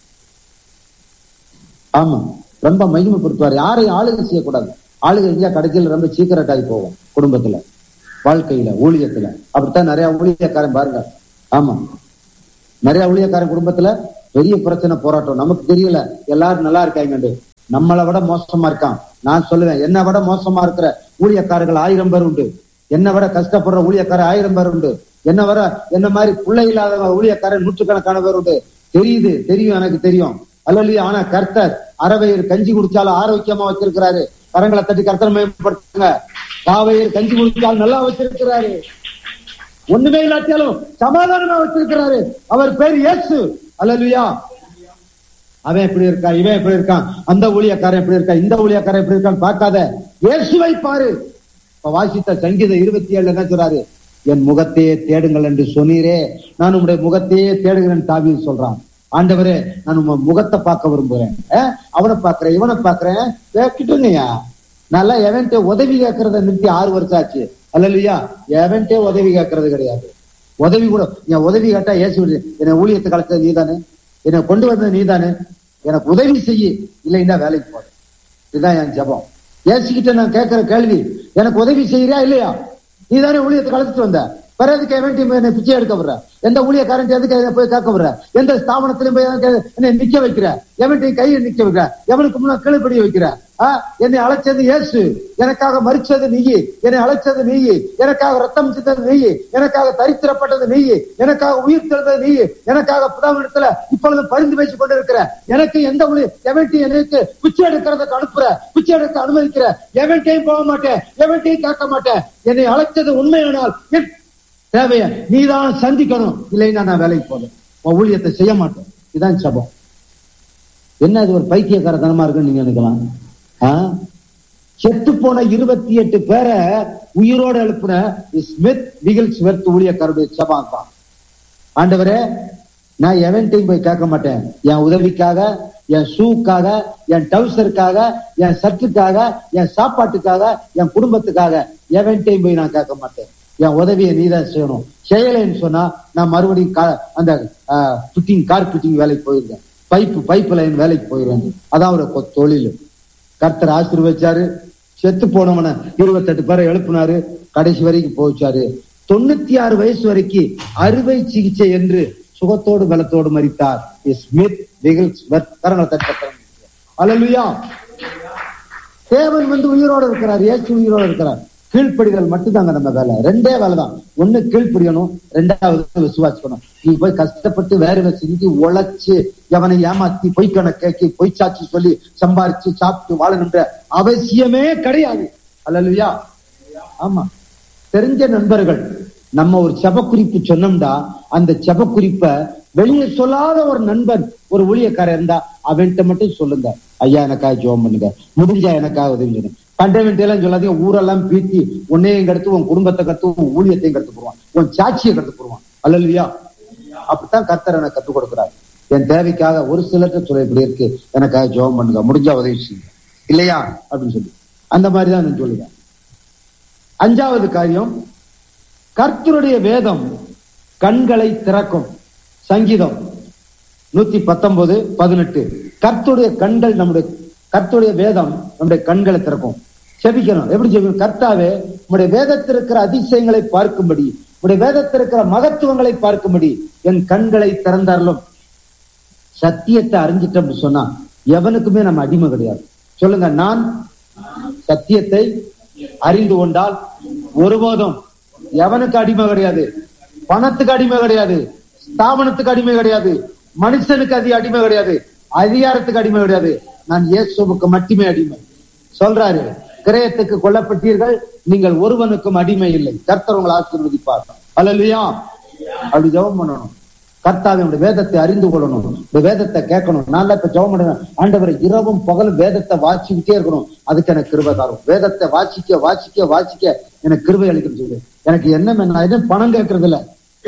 ஆமா ரொம்ப மகிமைப்படுத்துவார் யாரையும் ஆளுகை செய்யக்கூடாது ஆளுகை செஞ்சா கடைசியில் ரொம்ப சீக்கிரட் ஆகி போவோம் குடும்பத்துல வாழ்க்கையில ஊழியத்துல அப்படித்தான் நிறைய ஊழியக்காரன் பாருங்க ஆமா நிறைய ஊழியக்காரன் குடும்பத்துல பெரிய பிரச்சனை போராட்டம் நமக்கு தெரியல எல்லாரும் நல்லா இருக்காங்க நம்மளை விட மோசமா இருக்கான் நான் சொல்லுவேன் என்னை விட மோசமா இருக்கிற ஊழியக்காரர்கள் ஆயிரம் பேர் உண்டு என்னை விட கஷ்டப்படுற ஊழியக்காரர் ஆயிரம் பேர் உண்டு என்ன வர என்ன மாதிரி பிள்ளை இல்லாத ஊழியக்காரர் நூற்றுக்கணக்கான பேர் உண்டு தெரியுது தெரியும் எனக்கு தெரியும் அல்ல ஆனா கர்த்தர் அறவையர் கஞ்சி குடிச்சாலும் ஆரோக்கியமா வச்சிருக்கிறாரு கரங்களை தட்டி கர்த்தர் மேம்படுத்துங்க காவையர் கஞ்சி குடிச்சாலும் நல்லா வச்சிருக்கிறாரு ஒண்ணுமே இல்லாட்டியாலும் சமாதானமா வச்சிருக்கிறாரு அவர் பேர் இயேசு அல்லலுயா அவன் எப்படி இருக்கான் இவன் எப்படி இருக்கான் அந்த ஊழியக்காரன் எப்படி இருக்கான் இந்த ஊழியக்காரன் எப்படி இருக்கான்னு பார்க்காத இயேசுவை பாரு இப்ப வாசித்த சங்கீதம் இருபத்தி ஏழுல என்ன சொல்றாரு என் முகத்தையே தேடுங்கள் என்று சொன்னீரே நான் உங்களுடைய முகத்தையே தேடுகிறேன் தாவி சொல்றான் ஆண்டவரே நான் உங்க முகத்தை பார்க்க விரும்புறேன் அஹ், அவனை பார்க்கிறேன் இவனை பார்க்கிறேன் கேட்டுங்கய்யா நல்லா எவன்ட்டே உதவி கேட்கறத நிறுத்தி ஆறு வருஷம் ஆச்சு அல்லையா எவன்ட்டே உதவி கேட்கறது கிடையாது உதவி கூட என் உதவி கேட்டா ஏசி விடு என்னை ஊழியத்தை கலைச்சது நீதானே என்னை கொண்டு வந்தது நீதானே எனக்கு உதவி செய்யு இல்லைன்னா வேலைக்கு போறேன் இதுதான் என் ஜெபம் ஏசிக்கிட்ட நான் கேட்கிற கேள்வி எனக்கு உதவி செய்யறியா இல்லையா நீதானே ஊழியத்தை கலைச்சிட்டு வந்த பிறகு எவன்ட்டி என்னை பிச்சை எடுக்க விடுற எந்த ஊழியக்காரன் எதுக்கு என்னை போய் கேட்க விடுற எந்த ஸ்தாபனத்திலும் போய் எனக்கு என்னை நிக்க வைக்கிற எவன்ட்டையும் கையை நிக்க வைக்கிற எவனுக்கு முன்ன கீழ்படி வைக்கிற ஆ, என்னை அழைச்சது இயேசு எனக்காக மறிச்சது நீயே என்னை அழைச்சது நீயே எனக்காக ரத்தம் சிந்தது நீயே எனக்காக தரித்திரப்பட்டது நீயே எனக்காக உயிர் தெழுந்தது நீயே எனக்காக புதாவிடத்துல இப்பொழுது பரிந்து வைத்துக் கொண்டிருக்கிற எனக்கு எந்த ஒளி எவன்ட்டி எனக்கு பிச்சை எடுக்கிறதுக்கு அனுப்புற பிச்சை எடுக்க அனுமதிக்கிற எவன்ட்டையும் போக மாட்டேன் எவன்ட்டையும் கேட்க மாட்டேன் என்னை அழைச்சது உண்மையானால் என் தேவைய நீதான் சந்திக்கணும் இல்லைன்னா நான் வேலைக்கு போறேன் உன் ஊழியத்தை செய்ய மாட்டேன் இதான் சபம் என்ன இது ஒரு பைத்தியக்காரத்தனமா இருக்குன்னு நீங்க நினைக்கலாம் ஆ? செத்து போன இருபத்தி எட்டு பேரை உயிரோட எழுப்புன ஸ்மித் விகில் ஸ்மித் ஊழியக்காரருடைய சபம் தான் ஆண்டவரே நான் எவன்ட்டையும் போய் கேட்க மாட்டேன் என் உதவிக்காக என் ஷூக்காக என் டவுசருக்காக என் சர்ட்டுக்காக என் சாப்பாட்டுக்காக என் குடும்பத்துக்காக எவன்ட்டையும் போய் நான் கேட்க மாட்டேன் என் உதவியை நீதான் செய்யணும் செய்யலைன்னு சொன்னா நான் மறுபடியும் கா- அந்த ஃபிட்டிங் கார் ஃபிட்டிங் வேலைக்கு போயிருந்தேன் பைப்பு பைப் லைன் வேலைக்கு போயிருவேன் அதான் ஒரு கொ- தொழில் கர்த்தர் ஆசீர்வச்சாரு செத்து போனவன இருபத்தெட்டு பேரை எழுப்புனாரு கடைசி வரைக்கும் போச்சாரு தொண்ணூத்தி ஆறு வயசு வரைக்கும் அறுவை சிகிச்சை என்று சுகத்தோடு பலத்தோடு மறித்தார் ஸ்மித் விகில்ஸ் கரங்களை தட்ட அலலுயா தேவன் வந்து உயிரோடு இருக்கிறார் இயேசு உயிரோடு இருக்கிறார் கீழ்ப்படிதல் மட்டும்தாங்க நம்ம வேலை ரெண்டே வேலை தான் ஒண்ணு கீழ்ப்படியணும் ரெண்டாவது விசுவாசிக்கணும் நீ போய் கஷ்டப்பட்டு வேர்வை செஞ்சு உழைச்சு எவனை ஏமாத்தி பொய் கணக்கி பொய் சாட்சி சொல்லி சம்பாரிச்சு சாப்பிட்டு வாழணுன்ற அவசியமே கிடையாது அல்லலுயா ஆமா தெரிஞ்ச நண்பர்கள் நம்ம ஒரு செபக்குறிப்பு சொன்னோம்டா அந்த செபக்குறிப்ப வெளியே சொல்லாத ஒரு நண்பன் ஒரு ஊழியக்காரன் இருந்தா அவன்கிட்ட மட்டும் சொல்லுங்க ஐயா எனக்காக ஜோம் பண்ணுங்க முடிஞ்சா எனக்காக உதவி பண்ணுங்க கண்டவன்ட்டு எல்லாம் சொல்லாதீங்க ஊரெல்லாம் பீத்தி உன்னையும் கடுத்து உன் குடும்பத்தை கடுத்து உன் ஊழியத்தையும் கடுத்து போடுவான் உன் சாட்சியை கடுத்து போடுவான் அல்லையா அப்படித்தான் கர்த்தர் எனக்கு கத்துக் கொடுக்கிறார் என் தேவைக்காக ஒரு சிலர்கிட்ட சொல்ல இப்படி இருக்கு எனக்காக ஜோம் பண்ணுங்க முடிஞ்சா உதவி செய்யுங்க இல்லையா அப்படின்னு சொல்லி அந்த மாதிரிதான் நான் சொல்லுவேன் அஞ்சாவது காரியம் கர்த்தருடைய வேதம் கண்களை திறக்கும் சங்கீதம் நூத்தி பத்தொன்பது பதினெட்டு கர்த்துடைய கண்கள் நம்முடைய கர்த்துடைய வேதம் நம்முடைய கண்களை திறக்கும் செபிக்கணும் எப்படி செபிக்கணும் கர்த்தாவே உங்களுடைய வேதத்தில் இருக்கிற அதிசயங்களை பார்க்கும்படி உங்களுடைய வேதத்தில் இருக்கிற மகத்துவங்களை பார்க்கும்படி என் கண்களை திறந்தார்களும் சத்தியத்தை அறிஞ்சிட்டோம்னு சொன்னா எவனுக்குமே நம்ம அடிமை கிடையாது சொல்லுங்க நான் சத்தியத்தை அறிந்து கொண்டால் ஒருபோதும் எவனுக்கு அடிமை கிடையாது பணத்துக்கு அடிமை கிடையாது ஸ்தாபனத்துக்கு அடிமை கிடையாது மனுஷனுக்கு அதிக அடிமை கிடையாது அதிகாரத்துக்கு அடிமை கிடையாது நான் இயேசுவுக்கு மட்டுமே அடிமை சொல்றாரு கிரயத்துக்கு கொல்லப்பட்டீர்கள் நீங்கள் ஒருவனுக்கும் அடிமை இல்லை கர்த்தர் உங்களை ஆசீர்வதிப்பார் அல்லையா அப்படி ஜெபம் பண்ணணும் கர்த்தாவை உடைய வேதத்தை அறிந்து கொள்ளணும் இந்த வேதத்தை கேட்கணும் நான் இப்ப ஜெபம் பண்ணுவேன் ஆண்டவரை இரவும் பகலும் வேதத்தை வாசிக்கிட்டே இருக்கணும் அதுக்கு எனக்கு கிருபை தரும் வேதத்தை வாசிக்க வாசிக்க வாசிக்க எனக்கு கிருபை அளிக்கணும் சொல்லு எனக்கு என்ன நான் எதுவும் பணம் கேட்கறது இல்ல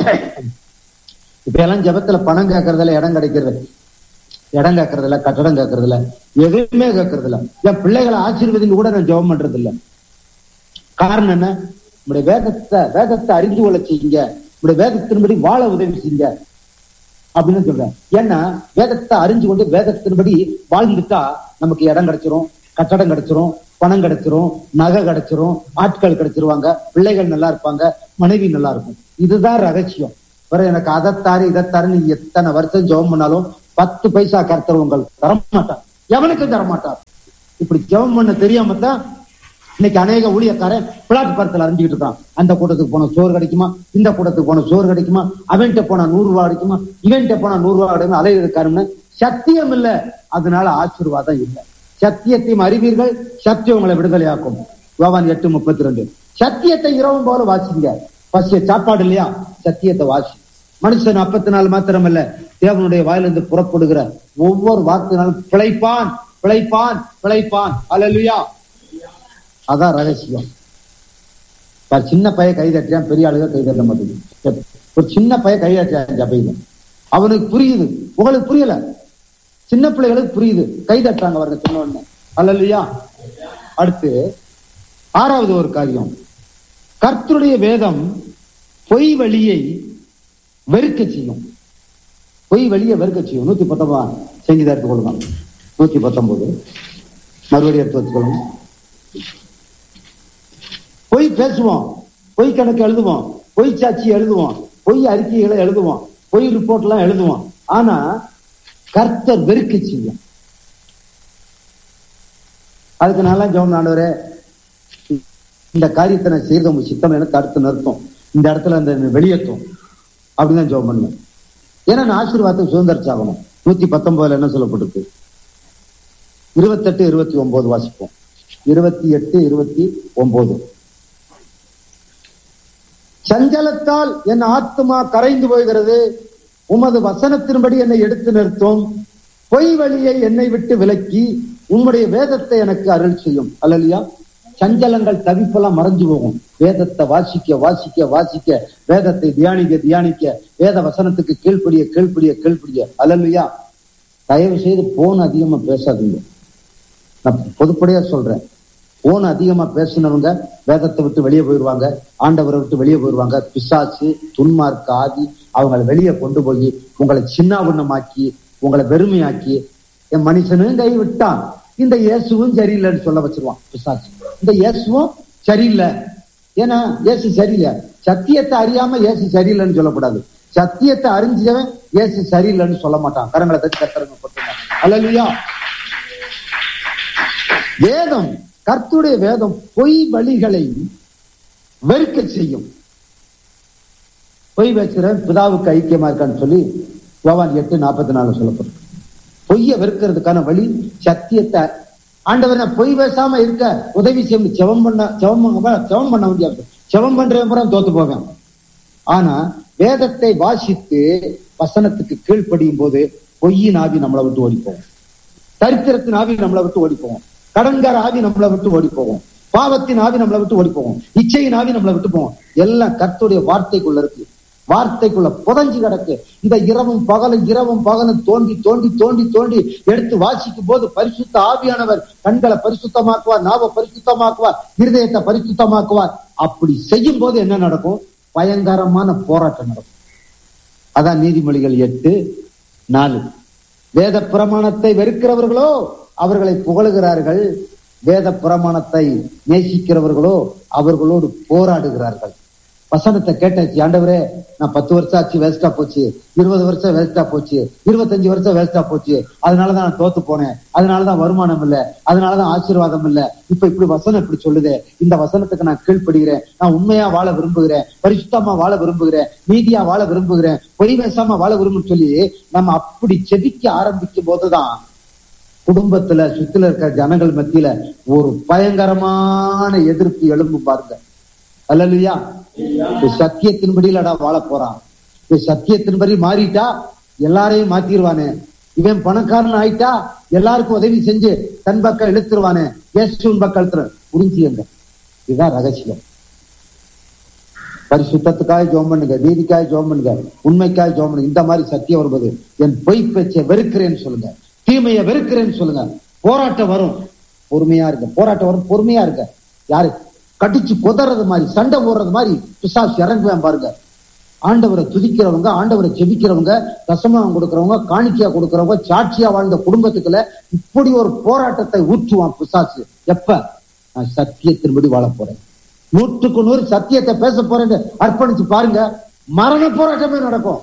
இப்ப எல்லாம் ஜபத்துல பணம் கேட்கறதுல இடம் கிடைக்கிறது இடம் கேட்கறது இல்ல கட்டடம் கேட்கறது இல்ல எதுவுமே கேட்கறது இல்ல என் பிள்ளைகளை ஆசீர்வதின்னு கூட நான் ஜெபம் பண்றது இல்ல காரணம் என்ன உங்களுடைய வேதத்தை வேதத்தை அறிந்து கொள்ள செய்யுங்க உங்களுடைய வேதத்தின்படி வாழ உதவி செய்யுங்க அப்படின்னு சொல்றேன் ஏன்னா வேதத்தை அறிஞ்சு கொண்டு வேதத்தின்படி வாழ்ந்துட்டா நமக்கு இடம் கிடைச்சிரும் கட்டடம் கிடைச்சிரும் பணம் கிடைச்சிரும் நகை கிடைச்சிரும் ஆட்கள் கிடைச்சிருவாங்க பிள்ளைகள் நல்லா இருப்பாங்க மனைவி நல்லா இருக்கும் இதுதான் ரகசியம் பிறகு எனக்கு அதைத்தாரு இதைத்தாரு நீங்க எத்தனை வருஷம் ஜெபம் பண்ணாலும் பத்து பைசா கருத்தர் உங்களுக்கு தரமாட்டார் எவனுக்கும் தரமாட்டார் இப்படி ஜெபம் பண்ண தெரியாம தான் இன்னைக்கு அநேக ஊழியக்காரன் பிளாட்பாரத்தில் அறிஞ்சுக்கிட்டு இருக்கான் அந்த கூட்டத்துக்கு போன சோறு கிடைக்குமா இந்த கூட்டத்துக்கு போன சோறு கிடைக்குமா அவன்கிட்ட போனா நூறு ரூபா கிடைக்குமா இவன்கிட்ட போனா நூறு ரூபா கிடைக்கும் அலைய இருக்காருன்னு சத்தியம் இல்ல அதனால ஆசீர்வாதம் இல்லை சத்தியத்தையும் அறிவீர்கள் சத்தியம் உங்களை விடுதலையாக்கும் யோவான் எட்டு முப்பத்தி ரெண்டு சத்தியத்தை இரவும் போல வாசிங்க பசிய சாப்பாடு இல்லையா சத்தியத்தை வாசி மனுஷன் அப்பத்தினால் மாத்திரமல்ல தேவனுடைய வாயிலிருந்து புறப்படுகிற ஒவ்வொரு வார்த்தையினாலும் பிழைப்பான் பிழைப்பான் பிழைப்பான் அல்லா அதான் ரகசியம் இப்ப சின்ன பைய கை தட்டியான் பெரிய ஆளுக கை தட்ட மாட்டேங்குது ஒரு சின்ன பைய கை தட்டியான் ஜபையில அவனுக்கு புரியுது உங்களுக்கு புரியல சின்ன பிள்ளைகளுக்கு புரியுது கை தட்டாங்க பாருங்க சின்ன உடனே அல்லையா அடுத்து ஆறாவது ஒரு காரியம் கர்த்தருடைய வேதம் பொய் வழியை வெறுக்க செய்யும் பொய் வழியை வெறுக்க செய்யும் நூத்தி பத்தொன்பது செய்தி எடுத்துக் கொள்ளுங்க நூத்தி பத்தொன்பது மறுபடியும் எடுத்து வச்சுக்கொள்ளுங்க பொய் பேசுவோம் பொய் கணக்கு எழுதுவோம் பொய் சாட்சி எழுதுவோம் பொய் அறிக்கைகளை எழுதுவோம் பொய் ரிப்போர்ட் எல்லாம் எழுதுவோம் ஆனா கர்த்தர் வெறுக்க செய்யும் அதுக்கு நல்லா ஜெபம் ஆண்டவரே இந்த காரியத்தை நான் செய்யறது உங்க சித்தம் எனக்கு தடுத்து நிறுத்தும் இந்த இடத்துல அந்த வெளியேற்றும் அப்படிதான் ஜெபம் பண்ணுவேன் ஏன்னா நான் ஆசீர்வாதத்தை சுதந்திரிச்சாகணும் நூத்தி பத்தொன்பதுல என்ன சொல்லப்பட்டிருக்கு இருபத்தெட்டு இருபத்தி ஒன்பது வாசிப்போம் இருபத்தி எட்டு இருபத்தி ஒன்பது சஞ்சலத்தால் என் ஆத்மா கரைந்து போகிறது உமது வசனத்தின்படி என்னை எடுத்து நிறுத்தும் பொய் வழியை என்னை விட்டு விலக்கி உம்முடைய வேதத்தை எனக்கு அருள் செய்யும் அல்லையா சஞ்சலங்கள் தவிப்பெல்லாம் மறைஞ்சு போகும் வேதத்தை வாசிக்க வாசிக்க வாசிக்க வேதத்தை தியானிக்க தியானிக்க வேத வசனத்துக்கு கீழ்ப்படிய கீழ்ப்படிய கீழ்ப்படிய அல்லையா தயவு செய்து போன் அதிகமா பேசாதீங்க நான் பொதுப்படையா சொல்றேன் போன் அதிகமா பேசினவங்க வேதத்தை விட்டு வெளியே போயிடுவாங்க ஆண்டவரை விட்டு வெளியே போயிடுவாங்க பிசாசு துன்மார்க்க ஆதி அவங்களை வெளியே கொண்டு போய் உங்களை சின்னாவுண்ணமாக்கி உங்களை வெறுமையாக்கி என் மனுஷனும் கை விட்டான் இந்த இயேசுவும் சரியில்லைன்னு சொல்ல வச்சிருவான் பிசாசு இந்த இயேசுவும் சரியில்லை ஏன்னா இயேசு சரியில்லை சத்தியத்தை அறியாம இயேசு சரியில்லைன்னு சொல்லக்கூடாது சத்தியத்தை அறிஞ்சவன் இயேசு சரியில்லைன்னு சொல்ல மாட்டான் கரங்களை தச்சு கத்துறங்க போட்டுங்க அல்லையா வேதம் கர்த்துடைய வேதம் பொய் வழிகளை வெறுக்க செய்யும் பொய் பேசுற பிதாவுக்கு ஐக்கியமா இருக்கான்னு சொல்லி யோவான் எட்டு நாற்பத்தி நாலு சொல்லப்படும் பொய்ய வெறுக்கிறதுக்கான வழி சத்தியத்தை ஆண்டவர் நான் பொய் பேசாம இருக்க உதவி செய்ய செவம் பண்ண செவம் செவம் பண்ண முடியாது செவம் பண்றவன் பூரா தோத்து போவேன் ஆனா வேதத்தை வாசித்து வசனத்துக்கு கீழ்ப்படியும் போது பொய்யின் ஆவி நம்மளை விட்டு ஓடி போவோம் தரித்திரத்தின் ஆவி நம்மளை விட்டு ஓடி போவோம் கடன்கார ஆவி நம்மளை விட்டு ஓடி போவோம் பாவத்தின் ஆவி நம்மளை விட்டு ஓடி போவோம் இச்சையின் ஆவி நம்மளை விட்டு போவோம் எல்லாம் கர்த்துடைய வார்த்தைக்குள்ள இருக்கு வார்த்தைக்குள்ள புதஞ்சு கிடக்கு இந்த இரவும் பகலும் இரவும் பகலும் தோண்டி தோண்டி தோண்டி தோண்டி எடுத்து வாசிக்கும் போது பரிசுத்த ஆவியானவர் கண்களை பரிசுத்தமாக்குவார் நாவ பரிசுத்தமாக்குவார் இருதயத்தை பரிசுத்தமாக்குவார் அப்படி செய்யும் போது என்ன நடக்கும் பயங்கரமான போராட்டம் நடக்கும் அதான் நீதிமொழிகள் எட்டு நாலு வேத பிரமாணத்தை வெறுக்கிறவர்களோ அவர்களை புகழுகிறார்கள் வேத பிரமாணத்தை நேசிக்கிறவர்களோ அவர்களோடு போராடுகிறார்கள் வசனத்தை கேட்டாச்சு ஆண்டவரே நான் பத்து வருஷம் ஆச்சு வேஸ்டா போச்சு இருபது வருஷம் வேஸ்டா போச்சு இருபத்தஞ்சு வருஷம் வேஸ்டா போச்சு அதனாலதான் நான் தோத்து போனேன் அதனாலதான் வருமானம் இல்ல அதனாலதான் ஆசீர்வாதம் இல்ல இப்ப இப்படி வசனம் இப்படி சொல்லுதே இந்த வசனத்துக்கு நான் கீழ்ப்படுகிறேன் நான் உண்மையா வாழ விரும்புகிறேன் பரிசுத்தமா வாழ விரும்புகிறேன் நீதியா வாழ விரும்புகிறேன் பொய் பேசாம வாழ விரும்புன்னு சொல்லி நம்ம அப்படி செபிக்க ஆரம்பிக்கும் போதுதான் குடும்பத்துல சுத்தில இருக்கிற ஜனங்கள் மத்தியில ஒரு பயங்கரமான எதிர்ப்பு எழும்பும் பாருங்க அல்லையா சத்தியத்தின்படியிலடா வாழ போறான் இது சத்தியத்தின்படி மாறிட்டா எல்லாரையும் மாத்திருவானே இவன் பணக்காரன் ஆயிட்டா எல்லாருக்கும் உதவி செஞ்சு தன் பக்கம் இழுத்துருவானே இயேசுவின் பக்கம் இழுத்துரு புரிஞ்சுங்க இதுதான் ரகசியம் பரிசுத்தத்துக்காக ஜோம் பண்ணுங்க நீதிக்காக ஜோம் பண்ணுங்க உண்மைக்காக ஜோம் பண்ணுங்க இந்த மாதிரி சத்தியம் வரும்போது என் பொய் பேச்சை வெறுக்கிறேன்னு சொல்லுங்க தீமையை வெறுக்கிறேன்னு சொல்லுங்க போராட்டம் வரும் பொறுமையா இருக்க போராட்டம் வரும் பொறுமையா இருக்க யாரு கடிச்சு கொதறது மாதிரி சண்டை போடுறது மாதிரி பிசாசு இறங்குவேன் பாருங்க ஆண்டவரை துதிக்கிறவங்க ஆண்டவரை ஜெபிக்கிறவங்க தசமம் கொடுக்கறவங்க காணிக்கையா கொடுக்கறவங்க சாட்சியா வாழ்ந்த குடும்பத்துக்குள்ள இப்படி ஒரு போராட்டத்தை ஊற்றுவான் பிசாசு எப்ப நான் சத்தியத்தின்படி வாழ போறேன் நூற்றுக்கு நூறு சத்தியத்தை பேச போறேன்னு அர்ப்பணிச்சு பாருங்க மரண போராட்டமே நடக்கும்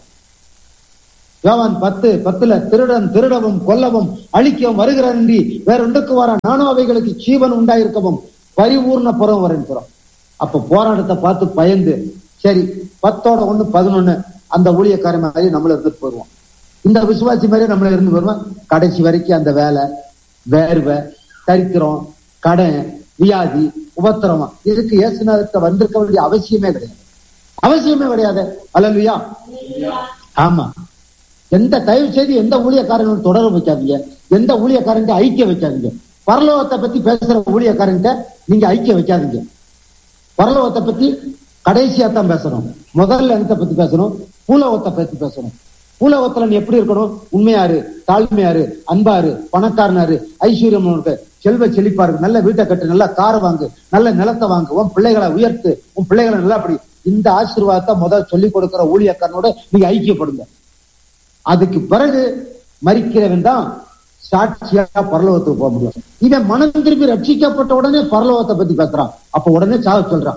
யோவான் பத்து பத்துல திருடன் திருடவும் கொல்லவும் அழிக்கவும் வருகிறான் வேற ஒன்றுக்கு வர நானும் அவைகளுக்கு ஜீவன் உண்டாயிருக்கவும் பரிபூர்ண புறம் வரேன் அப்ப போராட்டத்தை பார்த்து பயந்து சரி பத்தோட ஒண்ணு பதினொன்னு அந்த ஊழியக்காரன் மாதிரி நம்மள இருந்துட்டு போயிடுவோம் இந்த விசுவாசி மாதிரி நம்மள இருந்து வருவோம் கடைசி வரைக்கும் அந்த வேலை வேர்வை தரித்திரம் கடன் வியாதி உபத்திரமா இதுக்கு இயேசுநாதத்தை வந்திருக்க வேண்டிய அவசியமே கிடையாது அவசியமே கிடையாது அல்லல்வியா ஆமா எந்த தயவு செய்து எந்த ஊழியக்காரங்களும் தொடர்பு வைக்காதீங்க எந்த ஊழியக்காரன் ஐக்கிய வைக்காதீங்க பரலோகத்தை பத்தி பேசுற ஊழியக்காரன் நீங்க ஐக்கிய வைக்காதீங்க பரலோகத்தை பத்தி கடைசியா தான் பேசணும் முதல்ல என்னத்தை பத்தி பேசணும் பூலோகத்தை பத்தி பேசணும் பூலோகத்துல நீ எப்படி இருக்கணும் உண்மையாரு தாழ்மையாரு அன்பாரு பணக்காரனாரு ஐஸ்வர்யம் இருக்கு செல்வ செழிப்பா இருக்கு நல்ல வீட்டை கட்டு நல்ல கார் வாங்கு நல்ல நிலத்தை வாங்கு உன் பிள்ளைகளை உயர்த்து உன் பிள்ளைகளை நல்லா அப்படி இந்த ஆசீர்வாதத்தை முதல் சொல்லிக் கொடுக்கிற ஊழியக்காரனோட நீங்க ஐக்கியப்படுங்க அதுக்கு பிறகு மறிக்கிறவன் தான் சாட்சியா பரலோகத்துக்கு போக முடியும் இவன் மனம் திரும்பி ரட்சிக்கப்பட்ட உடனே பரலோகத்தை பத்தி பேசுறான் அப்ப உடனே சாக சொல்றான்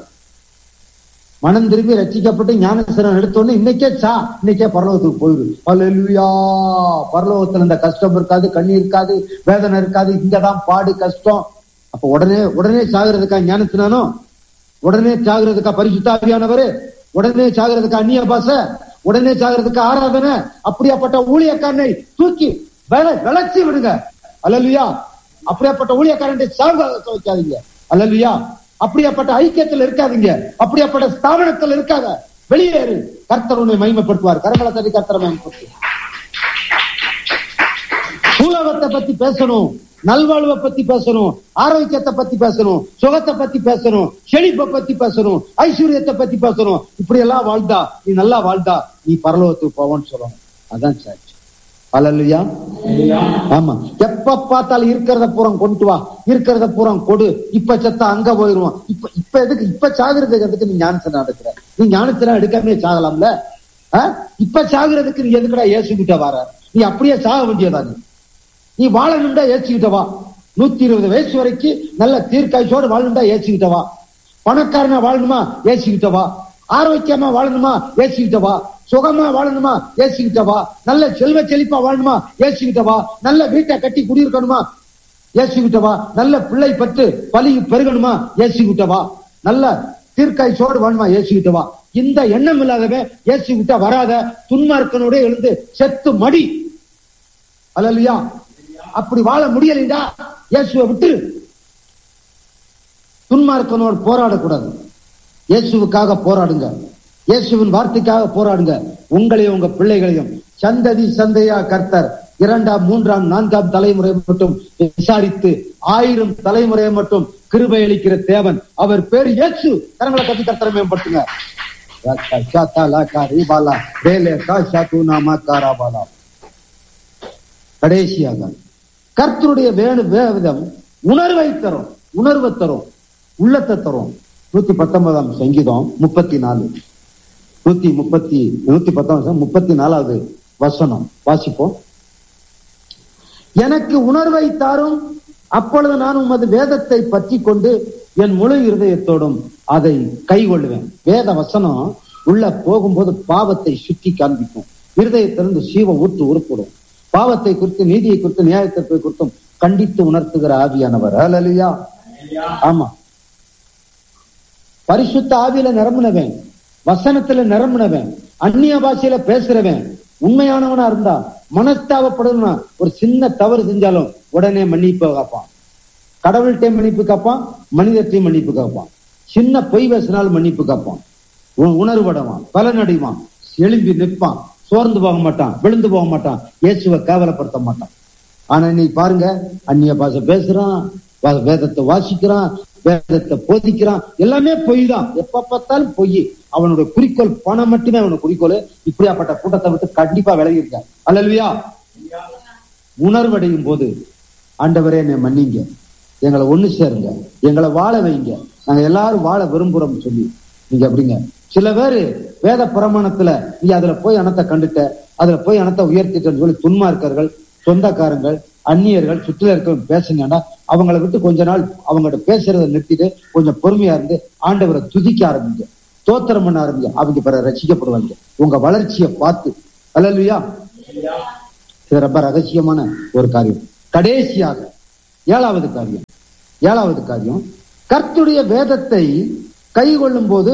மனம் திரும்பி ரட்சிக்கப்பட்டு ஞானசனம் எடுத்தோடனே இன்னைக்கே சா இன்னைக்கே பரலோகத்துக்கு போயிடு அல்லா பரலோகத்துல இந்த கஷ்டம் இருக்காது கண்ணீர் இருக்காது வேதனை இருக்காது இங்கதான் பாடு கஷ்டம் அப்ப உடனே உடனே சாகிறதுக்கா ஞானத்தினானோ உடனே சாகிறதுக்கா பரிசுத்தாவியானவரு உடனே சாகிறதுக்கா அந்நிய பாச உடனே சாகிறதுக்கு ஆராதனை அப்படியாப்பட்ட ஊழியக்காரனை தூக்கி விளை விளைச்சி விடுங்க அல்லல்வியா அப்படியாப்பட்ட ஊழியக்காரனை சாக வைக்காதீங்க அல்லல்வியா அப்படியாப்பட்ட ஐக்கியத்தில் இருக்காதீங்க அப்படியாப்பட்ட ஸ்தாபனத்தில் இருக்காத வெளியேறு கர்த்தர் உன்னை மகிமைப்படுத்துவார் கரங்களை தட்டி கர்த்தரை மகிமைப்படுத்துவார் பூலகத்தை பத்தி பேசணும் நல்வாழ்வை பத்தி பேசணும் ஆரோக்கியத்தை பத்தி பேசணும் சுகத்தை பத்தி பேசணும் செழிப்பை பத்தி பேசணும் ஐஸ்வர்யத்தை பத்தி பேசணும் இப்படி எல்லாம் வாழ்ந்தா நீ நல்லா வாழ்ந்தா நீ பரலோகத்துக்கு போவோன்னு சொல்லணும் அதான் சாட்சி அலல்லையா ஆமா எப்ப பார்த்தாலும் இருக்கிறத பூரம் கொண்டு வா இருக்கிறத பூரம் கொடு இப்ப செத்தா அங்க போயிருவோம் இப்ப இப்ப எதுக்கு இப்ப சாகுறதுக்கு எதுக்கு நீ ஞானசனா எடுக்கிற நீ ஞானசனா எடுக்காமே சாகலாம்ல இப்ப சாகுறதுக்கு நீ எதுக்குடா ஏசுகிட்ட வர நீ அப்படியே சாக வேண்டியதா நீ நீ வாழணும்டா ஏச்சுக்கிட்ட வா நூத்தி இருபது வயசு வரைக்கும் நல்ல தீர்க்காய்ச்சோடு வாழணும்டா ஏச்சுக்கிட்ட வா பணக்காரனா வாழணுமா ஏச்சுக்கிட்ட வா ஆரோக்கியமா வாழணுமா ஏச்சுக்கிட்ட வா சுகமா வாழணுமா ஏசிக்கிட்ட வா நல்ல செல்வ செழிப்பா வாழணுமா ஏசிக்கிட்ட வா நல்ல வீட்டை கட்டி குடியிருக்கணுமா ஏசிக்கிட்ட வா நல்ல பிள்ளை பட்டு பலி பெருகணுமா ஏசிக்கிட்ட வா நல்ல தீர்க்காய் சோடு வேணுமா ஏசிக்கிட்ட வா இந்த எண்ணம் இல்லாதவன் ஏசிக்கிட்ட வராத துன்மார்க்கனோட எழுந்து செத்து மடி அல்லையா அப்படி வாழ முடியலைண்டா இயேசுவை விட்டு துன்மார்க்கனோடு போராடக்கூடாது இயேசுவுக்காக போராடுங்க இயேசுவின் வார்த்தைக்காக போராடுங்க உங்களையும் உங்க பிள்ளைகளையும் சந்ததி சந்தையா கர்த்தர் இரண்டாம் மூன்றாம் நான்காம் தலைமுறை மட்டும் விசாரித்து ஆயிரம் தலைமுறையை மட்டும் கிருபை அளிக்கிற தேவன் அவர் பேர் இயேசு கரங்களை கத்தி கர்த்தரை மேம்படுத்துங்க கடைசியாக கர்த்தருடைய வேணு வேதம் உணர்வை தரும் உணர்வை தரும் உள்ளத்தை தரும் நூத்தி பத்தொன்பதாம் சங்கீதம் முப்பத்தி நாலு நூத்தி முப்பத்தி நூத்தி பத்தாம் வசனம் முப்பத்தி நாலாவது வசனம் வாசிப்போம் எனக்கு உணர்வை தாரும் அப்பொழுது நான் உமது வேதத்தை பற்றி கொண்டு என் முழு இருதயத்தோடும் அதை கைகொள்ளுவேன் வேத வசனம் உள்ள போகும்போது பாவத்தை சுற்றி காண்பிக்கும் இருதயத்திலிருந்து சீவ ஊற்று உருப்படும் பாவத்தை குறித்து நீதியை குறித்து நியாயத்தை குறித்தும் கண்டித்து உணர்த்துகிற ஆவியானவர் ஹalleluya ஆமா பரிசுத்த ஆவியில நிரம்பினவன் வசனத்துல நிரம்பினவன் அந்நிய பாஷையில பேசுறவன் உண்மையானவனா இருந்தா மனஸ்தாபப்படணும்னா ஒரு சின்ன தவறு செஞ்சாலும் உடனே மன்னிப்பு காப்பான் கடவுள்கிட்ட மன்னிப்பு காப்பான் மனிதத்தையும் மன்னிப்பு காப்பான் சின்ன பொய் பேசினாலும் மன்னிப்பு காப்பான் உ- உணர்வடைவான் பலனடைவான் எழும்பி நிற்பான் சோர்ந்து போக மாட்டான் விழுந்து போக மாட்டான் இயேசுவை கேவலப்படுத்த மாட்டான் ஆனா நீ பாருங்க அந்நிய பாஷை பேசுறான் வா- வேதத்தை வாசிக்கிறான் வேதத்தை போதிக்கிறான் எல்லாமே பொய் தான் எப்ப பார்த்தாலும் பொய் அவனுடைய குறிக்கோள் பணம் மட்டுமே அவனுடைய குறிக்கோள் இப்படியாப்பட்ட கூட்டத்தை விட்டு கண்டிப்பா விலகி இருக்க அல்லல்வியா உணர்வடையும் போது ஆண்டவரே என்னை மன்னிங்க எங்களை ஒண்ணு சேருங்க எங்களை வாழ வைங்க நாங்க எல்லாரும் வாழ விரும்புறோம் சொல்லி நீங்க அப்படிங்க சில பேரு வேத பிரமாணத்துல நீ அதுல போய் அனத்தை கண்டுட்ட அதுல போய் அனத்தை உயர்த்திட்டேன்னு சொல்லி துன்மார்க்கர்கள் சொந்தக்காரங்கள் அந்நியர்கள் சுற்றில இருக்கவங்க பேசுங்கன்னா அவங்கள விட்டு கொஞ்ச நாள் அவங்கள்ட்ட பேசுறதை நிறுத்திட்டு கொஞ்சம் பொறுமையா இருந்து ஆண்டவரை துதிக்க ஆரம்பிங்க தோத்திரம் பண்ண ஆரம்பிங்க அவங்க பிறகு ரசிக்கப்படுவாங்க உங்க வளர்ச்சியை பார்த்து அல்லல்வியா இது ரொம்ப ரகசியமான ஒரு காரியம் கடைசியாக ஏழாவது காரியம் ஏழாவது காரியம் கர்த்துடைய வேதத்தை கை கொள்ளும் போது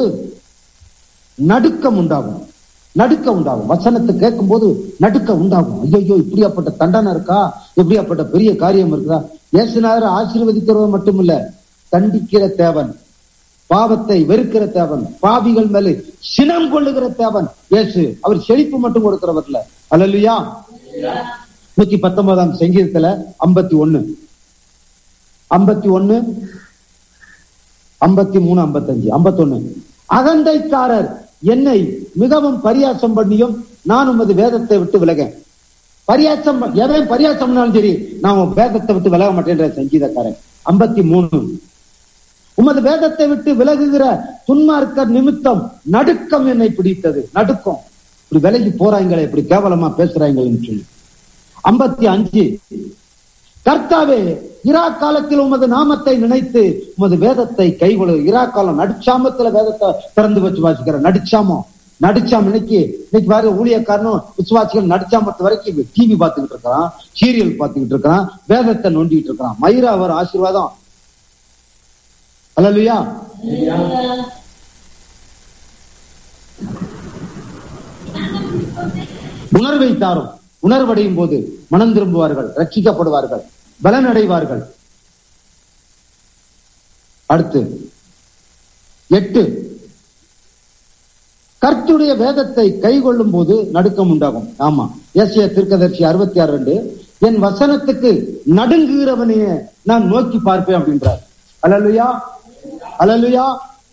நடுக்கம் உண்டாகும் நடுக்கம் உண்டாகும் வசனத்தை கேட்கும் போது நடுக்கம் உண்டாகும் ஐயோ இப்படியாப்பட்ட தண்டனை இருக்கா இப்படியாப்பட்ட பெரிய காரியம் இருக்கா இயேசுநாதர் ஆசீர்வதிக்கிறவர் மட்டுமில்ல தண்டிக்கிற தேவன் பாவத்தை வெறுக்கிற தேவன் பாவிகள் மேலே சினம் கொள்ளுகிற தேவன் இயேசு அவர் செழிப்பு மட்டும் கொடுக்கிறவர் இல்ல அல்லையா நூத்தி பத்தொன்பதாம் சங்கீதத்துல ஐம்பத்தி ஒண்ணு ஐம்பத்தி ஒண்ணு ஐம்பத்தி மூணு ஐம்பத்தஞ்சு ஐம்பத்தொன்னு அகந்தைக்காரர் என்னை மிகவும் பரியாசம் பண்ணியும் நான் உமது வேதத்தை விட்டு விலகேன் பரியாசம் ப- எவன் பரியாசம் பண்ணாலும் சரி நான் உன் வேதத்தை விட்டு விலக மாட்டேன்ற சங்கீதக்காரன் ஐம்பத்தி மூணு உமது வேதத்தை விட்டு விலகுகிற துன்மார்க்கர் நிமித்தம் நடுக்கம் என்னை பிடித்தது நடுக்கம் இப்படி விலகி போறாங்களே இப்படி கேவலமா பேசுறாங்களேன்னு சொல்லி ஐம்பத்தி அஞ்சு கர்த்தாவே இரா காலத்தில் உமது நாமத்தை நினைத்து உமது வேதத்தை கைகொழு இரா காலம் நடுச்சாமத்துல வேதத்தை திறந்து வச்சு வாசிக்கிற நடுச்சாமம் நடிச்சாம இன்னைக்கு இன்னைக்கு வேற ஊழியக்காரனும் விசுவாசிகள் நடிச்சாமத்து வரைக்கும் டிவி பார்த்துக்கிட்டு இருக்கிறான் சீரியல் பார்த்துக்கிட்டு இருக்கிறான் வேதத்தை நோண்டிட்டு இருக்கிறான் மயிரா அவர் ஆசீர்வாதம் அல்லையா உணர்வை தாரும் உணர்வடையும் போது மனம் திரும்புவார்கள் ரட்சிக்கப்படுவார்கள் பலனடைவார்கள் அடுத்து எட்டு கர்த்துடைய வேதத்தை கை கொள்ளும் போது நடுக்கம் உண்டாகும் ஆமா ஏசிய தீர்க்கதர்சி அறுபத்தி ஆறு ரெண்டு என் வசனத்துக்கு நடுங்குகிறவனையே நான் நோக்கி பார்ப்பேன் அப்படின்றார் அலலுயா அலலுயா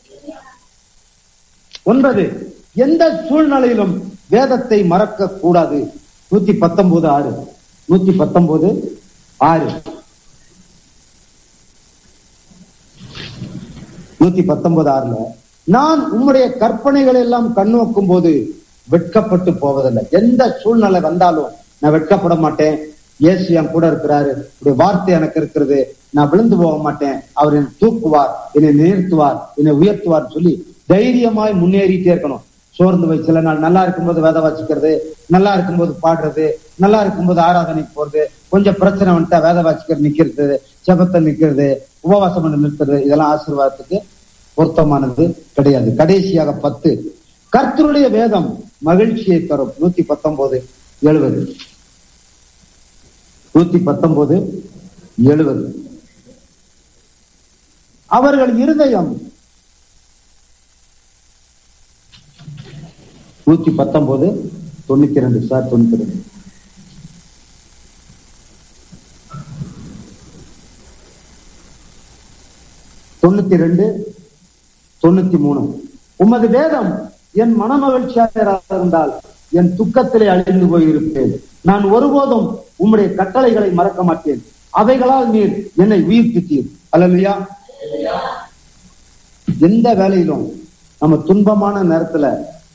ஒன்பது எந்த சூழ்நிலையிலும் வேதத்தை மறக்க கூடாது நூத்தி பத்தொன்பது ஆறு நூத்தி பத்தொன்பது ஆறு நூத்தி பத்தொன்பது ஆறுல நான் உம்முடைய கற்பனைகள் எல்லாம் கண்ணோக்கும் போது வெட்கப்பட்டு போவதில்லை எந்த சூழ்நிலை வந்தாலும் நான் வெட்கப்பட மாட்டேன் இயேசு என் கூட இருக்கிறாரு உடைய வார்த்தை எனக்கு இருக்கிறது நான் விழுந்து போக மாட்டேன் அவர் என்னை தூக்குவார் என்னை நிறுத்துவார் என்னை உயர்த்துவார் சொல்லி தைரியமாய் முன்னேறிட்டே இருக்கணும் சோர்ந்து போய் சில நாள் நல்லா இருக்கும்போது வேத வாசிக்கிறது நல்லா இருக்கும்போது பாடுறது நல்லா இருக்கும்போது ஆராதனைக்கு போறது கொஞ்சம் பிரச்சனை வந்துட்டா வேத வாசிக்கிறது நிக்கிறது செபத்தை நிக்கிறது உபவாசம் பண்ணி நிறுத்துறது இதெல்லாம் ஆசீர்வாதத்துக்கு பொருத்தமானது கிடையாது கடைசியாக பத்து கர்த்தருடைய வேதம் மகிழ்ச்சியை தரும் நூத்தி பத்தொன்பது எழுபது நூத்தி பத்தொன்பது எழுபது அவர்கள் இருதயம் நூத்தி பத்தொன்பது தொண்ணூத்தி ரெண்டு சார் தொண்ணூத்தி ரெண்டு தொண்ணூத்தி ரெண்டு தொண்ணூத்தி மூணு உமது வேதம் என் மனமகிழ்ச்சியாக இருந்தால் என் துக்கத்திலே அழிந்து போயிருப்பேன் நான் ஒருபோதும் உம்முடைய கட்டளைகளை மறக்க மாட்டேன் அவைகளால் நீர் என்னை உயிர்ப்பித்தீர் அல்லையா எந்த வேலையிலும் நம்ம துன்பமான நேரத்துல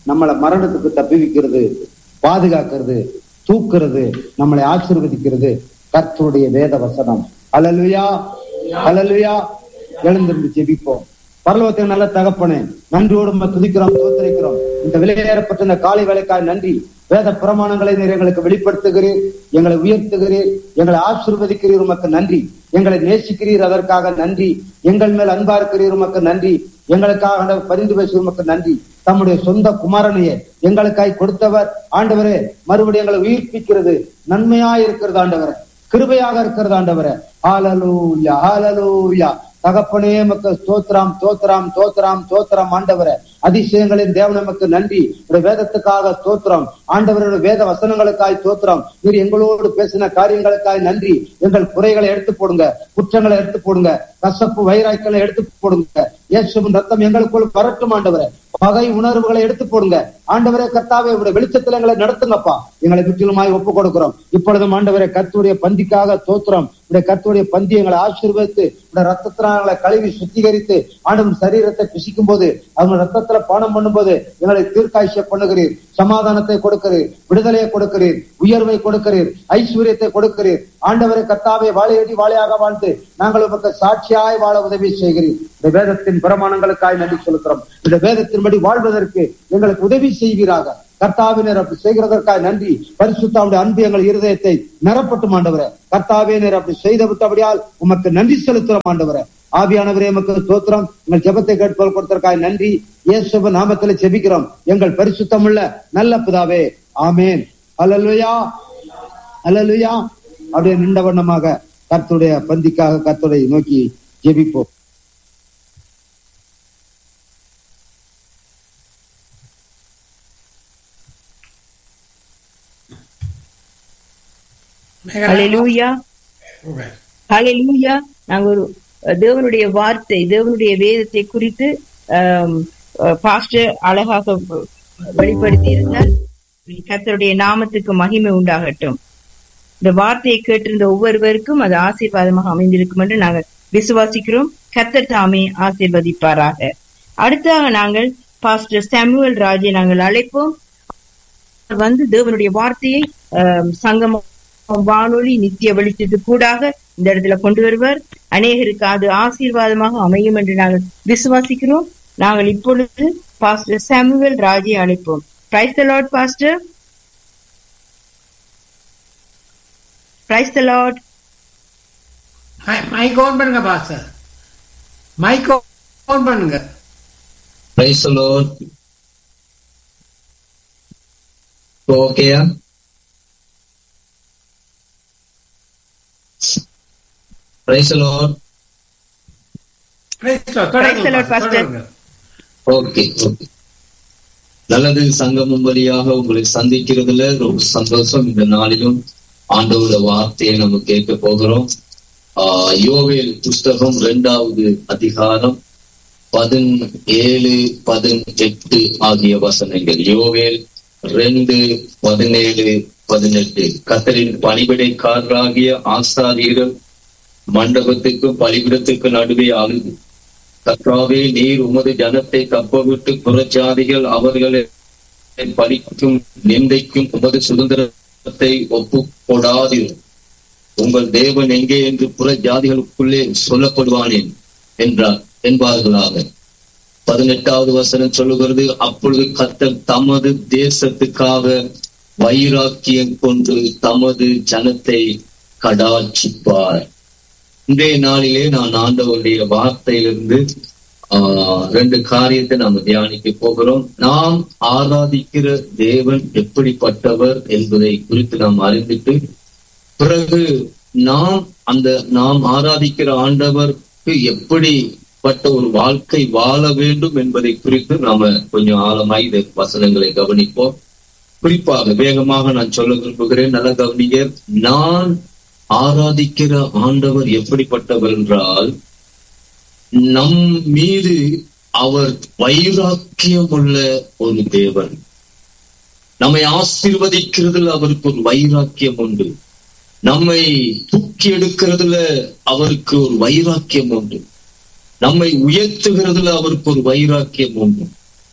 நம்மளை மரணத்துக்கு தப்பிவிக்கிறது பாதுகாக்கிறது தூக்குறது நம்மளை ஆசீர்வதிக்கிறது கர்த்தருடைய வேத வசனம் அலலுயா அலலுயா எழுந்திருந்து ஜெபிப்போம் பரலோகத்தை நல்ல தகப்பனே நன்றியோடு உம்மை துதிக்கிறோம் தோத்தரிக்கிறோம் இந்த விலையேறப்பட்ட இந்த காலை வேலைக்காய் நன்றி வேத பிரமாணங்களை நீர் எங்களுக்கு வெளிப்படுத்துகிறீர் எங்களை உயர்த்துகிறீர் எங்களை ஆசீர்வதிக்கிறீர் உமக்கு நன்றி எங்களை நேசிக்கிறீர் அதற்காக நன்றி எங்கள் மேல் அன்பா இருக்கிறீர் உமக்கு நன்றி எங்களுக்காக ஆண்டவர் பரிந்து பேசி உமக்கு நன்றி தம்முடைய சொந்த குமாரனையே எங்களுக்காய் கொடுத்தவர் ஆண்டவரே மறுபடியும் எங்களை உயிர்ப்பிக்கிறது நன்மையாய் இருக்கிறது ஆண்டவரே கிருபையாக இருக்கிறது ஆண்டவரே ஹalleluya ஹalleluya தகப்பனே மக்கு ஸ்தோத்திரம் தோத்திரம் தோத்திரம் தோத்திரம் ஆண்டவரே அதிசயங்களின் தேவன் நமக்கு நன்றி உடைய வேதத்துக்காக தோத்திரம் ஆண்டவருடைய வேத வசனங்களுக்காய் தோத்திரம் நீர் எங்களோடு பேசின காரியங்களுக்காய் நன்றி எங்கள் குறைகளை எடுத்து போடுங்க குற்றங்களை எடுத்து போடுங்க கசப்பு வைராய்க்களை எடுத்து போடுங்க இயேசுவின் ரத்தம் எங்களுக்குள் வரட்டும் ஆண்டவரே பகை உணர்வுகளை எடுத்து போடுங்க ஆண்டவரே கர்த்தாவே உடைய வெளிச்சத்துல எங்களை நடத்துங்கப்பா எங்களை முற்றிலுமாய் ஒப்பு கொடுக்கிறோம் இப்பொழுதும் ஆண்டவரே கர்த்தருடைய பந்திக்காக தோத்திரம் உடைய கர்த்தருடைய பந்தி எங்களை ஆசீர்வதித்து உடைய ரத்தத்தினால கழுவி சுத்திகரித்து ஆண்டவன் சரீரத்தை பிசிக்கும் போது அவங்க ரத்தத்துல பானம் பண்ணும்போது எங்களை தீர்க்காய்ச்சிய பண்ணுகிறீர் சமாதானத்தை கொடுக்கிறீர் விடுதலையை கொடுக்கிறீர் உயர்வை கொடுக்கிறீர் ஐஸ்வர்யத்தை கொடுக்கிறீர் ஆண்டவரை கர்த்தாவை வாழையடி வாழையாக வாழ்ந்து நாங்கள் உமக்கு சாட்சியாய் வாழ உதவி செய்கிறீர் இந்த வேதத்தின் பிரமாணங்களுக்காய் நன்றி செலுத்துறோம் இந்த வேதத்தின்படி வாழ்வதற்கு எங்களுக்கு உதவி செய்வீராக கர்த்தாவினர் அப்படி செய்கிறதற்காக நன்றி பரிசுத்தாவுடைய அன்பு எங்கள் இருதயத்தை நிரப்பட்டும் ஆண்டவரே கர்த்தாவே நேர் அப்படி செய்து விட்டபடியால் உமக்கு நன்றி செலுத்துறோம் ஆண்டவரே ஆவியானவரே எமக்கு தோத்திரம் எங்கள் ஜெபத்தை கேட்போல் கொடுத்ததற்காக நன்றி இயேசுவ நாமத்தில் ஜெபிக்கிறோம் எங்கள் பரிசுத்தமுள்ள நல்ல பிதாவே ஆமேன் அல்லலுயா அல்லலுயா அப்படியே நின்ற வண்ணமாக கர்த்தருடைய பந்திக்காக கர்த்தரை நோக்கி ஜெபிப்போம் ஹalleluya ஹalleluya நாங்க ஒரு அஹ், தேவனுடைய வார்த்தை தேவனுடைய வேதத்தை குறித்து பாஸ்டர் அழகாக வெளிப்படுத்தி இருந்தால் கர்த்தருடைய நாமத்துக்கு மகிமை உண்டாகட்டும் இந்த வார்த்தையை கேட்டிருந்த ஒவ்வொருவருக்கும் அது ஆசீர்வாதமாக அமைந்திருக்கும் என்று நாங்கள் விசுவாசிக்கிறோம் கர்த்தர் தாமே ஆசீர்வதிப்பாராக அடுத்ததாக நாங்கள் பாஸ்டர் சாமுவேல் ராஜை நாங்கள் அழைப்போம் அவர் வந்து தேவனுடைய வார்த்தையை ஆம், சங்கமம் வானொலி நித்திய வெளிச்சத்துக்கு கூடாக இந்த இடத்துல கொண்டு வருவார் அநேகருக்கு அது ஆசீர்வாதமாக அமையும் என்று நாங்கள் விசுவாசிக்கிறோம் நாங்கள் இப்பொழுது பாஸ்டர் சாமுவேல் ராஜை அழைப்போம் praise the Lord pastor praise the Lord mic on பண்ணுங்க பாஸ்டர் மைக் ஆன் பண்ணுங்க Praise the Lord. ஓகேயா Praise the Lord. Praise the Lord. Praise the Lord, தொடருங்க, Pastor. தொடருங்க. ஓகே ஓகே நல்லது சங்கமம் வழியாக உங்களை சந்திக்கிறதுல ரொம்ப சந்தோஷம் இந்த நாளிலும் ஆண்டவரோட வார்த்தையை நம்ம கேட்க போகிறோம் ஆஹ் யோவேல் புஸ்தகம் இரண்டாவது அதிகாரம் பதினேழு பதினெட்டு ஆகிய வசனங்கள் யோவேல் ரெண்டு பதினேழு பதினெட்டு கத்தரின் பணிவிடைக்காரராகிய ஆசாரியர்கள் மண்டபத்துக்கும் பலிபிடத்துக்கு நடுவே அழுது கர்த்தாவே நீர் உமது ஜனத்தை தப்பவிட்டு புறஜாதிகள் அவர்களை பலிக்கும் நிந்தைக்கும் உமது சுதந்திரத்தை ஒப்பு கொடாதீர் உங்கள் தேவன் எங்கே என்று புற ஜாதிகளுக்குள்ளே சொல்லப்படுவானேன் என்றார் என்பார்களாக பதினெட்டாவது வசனம் சொல்லுகிறது அப்பொழுது கர்த்தர் தமது தேசத்துக்காக வைராக்கியம் கொண்டு தமது ஜனத்தை கடாட்சிப்பார் இன்றைய நாளிலே நான் ஆண்டவருடைய வார்த்தையிலிருந்து ஆஹ் ரெண்டு காரியத்தை நாம் தியானிக்க போகிறோம் நாம் ஆராதிக்கிற தேவன் எப்படிப்பட்டவர் என்பதை குறித்து நாம் அறிந்துட்டு பிறகு நாம் அந்த நாம் ஆராதிக்கிற ஆண்டவருக்கு எப்படிப்பட்ட ஒரு வாழ்க்கை வாழ வேண்டும் என்பதை குறித்து நாம கொஞ்சம் ஆழமாய் இந்த வசனங்களை கவனிப்போம் குறிப்பாக வேகமாக நான் சொல்ல விரும்புகிறேன் நல்ல கவனிங்க நான் ஆராதிக்கிற ஆண்டவர் எப்படிப்பட்டவர் என்றால் நம் மீது அவர் வைராக்கியம் உள்ள ஒரு தேவன் நம்மை ஆசீர்வதிக்கிறதுல அவருக்கு ஒரு வைராக்கியம் உண்டு நம்மை தூக்கி எடுக்கிறதுல அவருக்கு ஒரு வைராக்கியம் உண்டு நம்மை உயர்த்துகிறதுல அவருக்கு ஒரு வைராக்கியம் உண்டு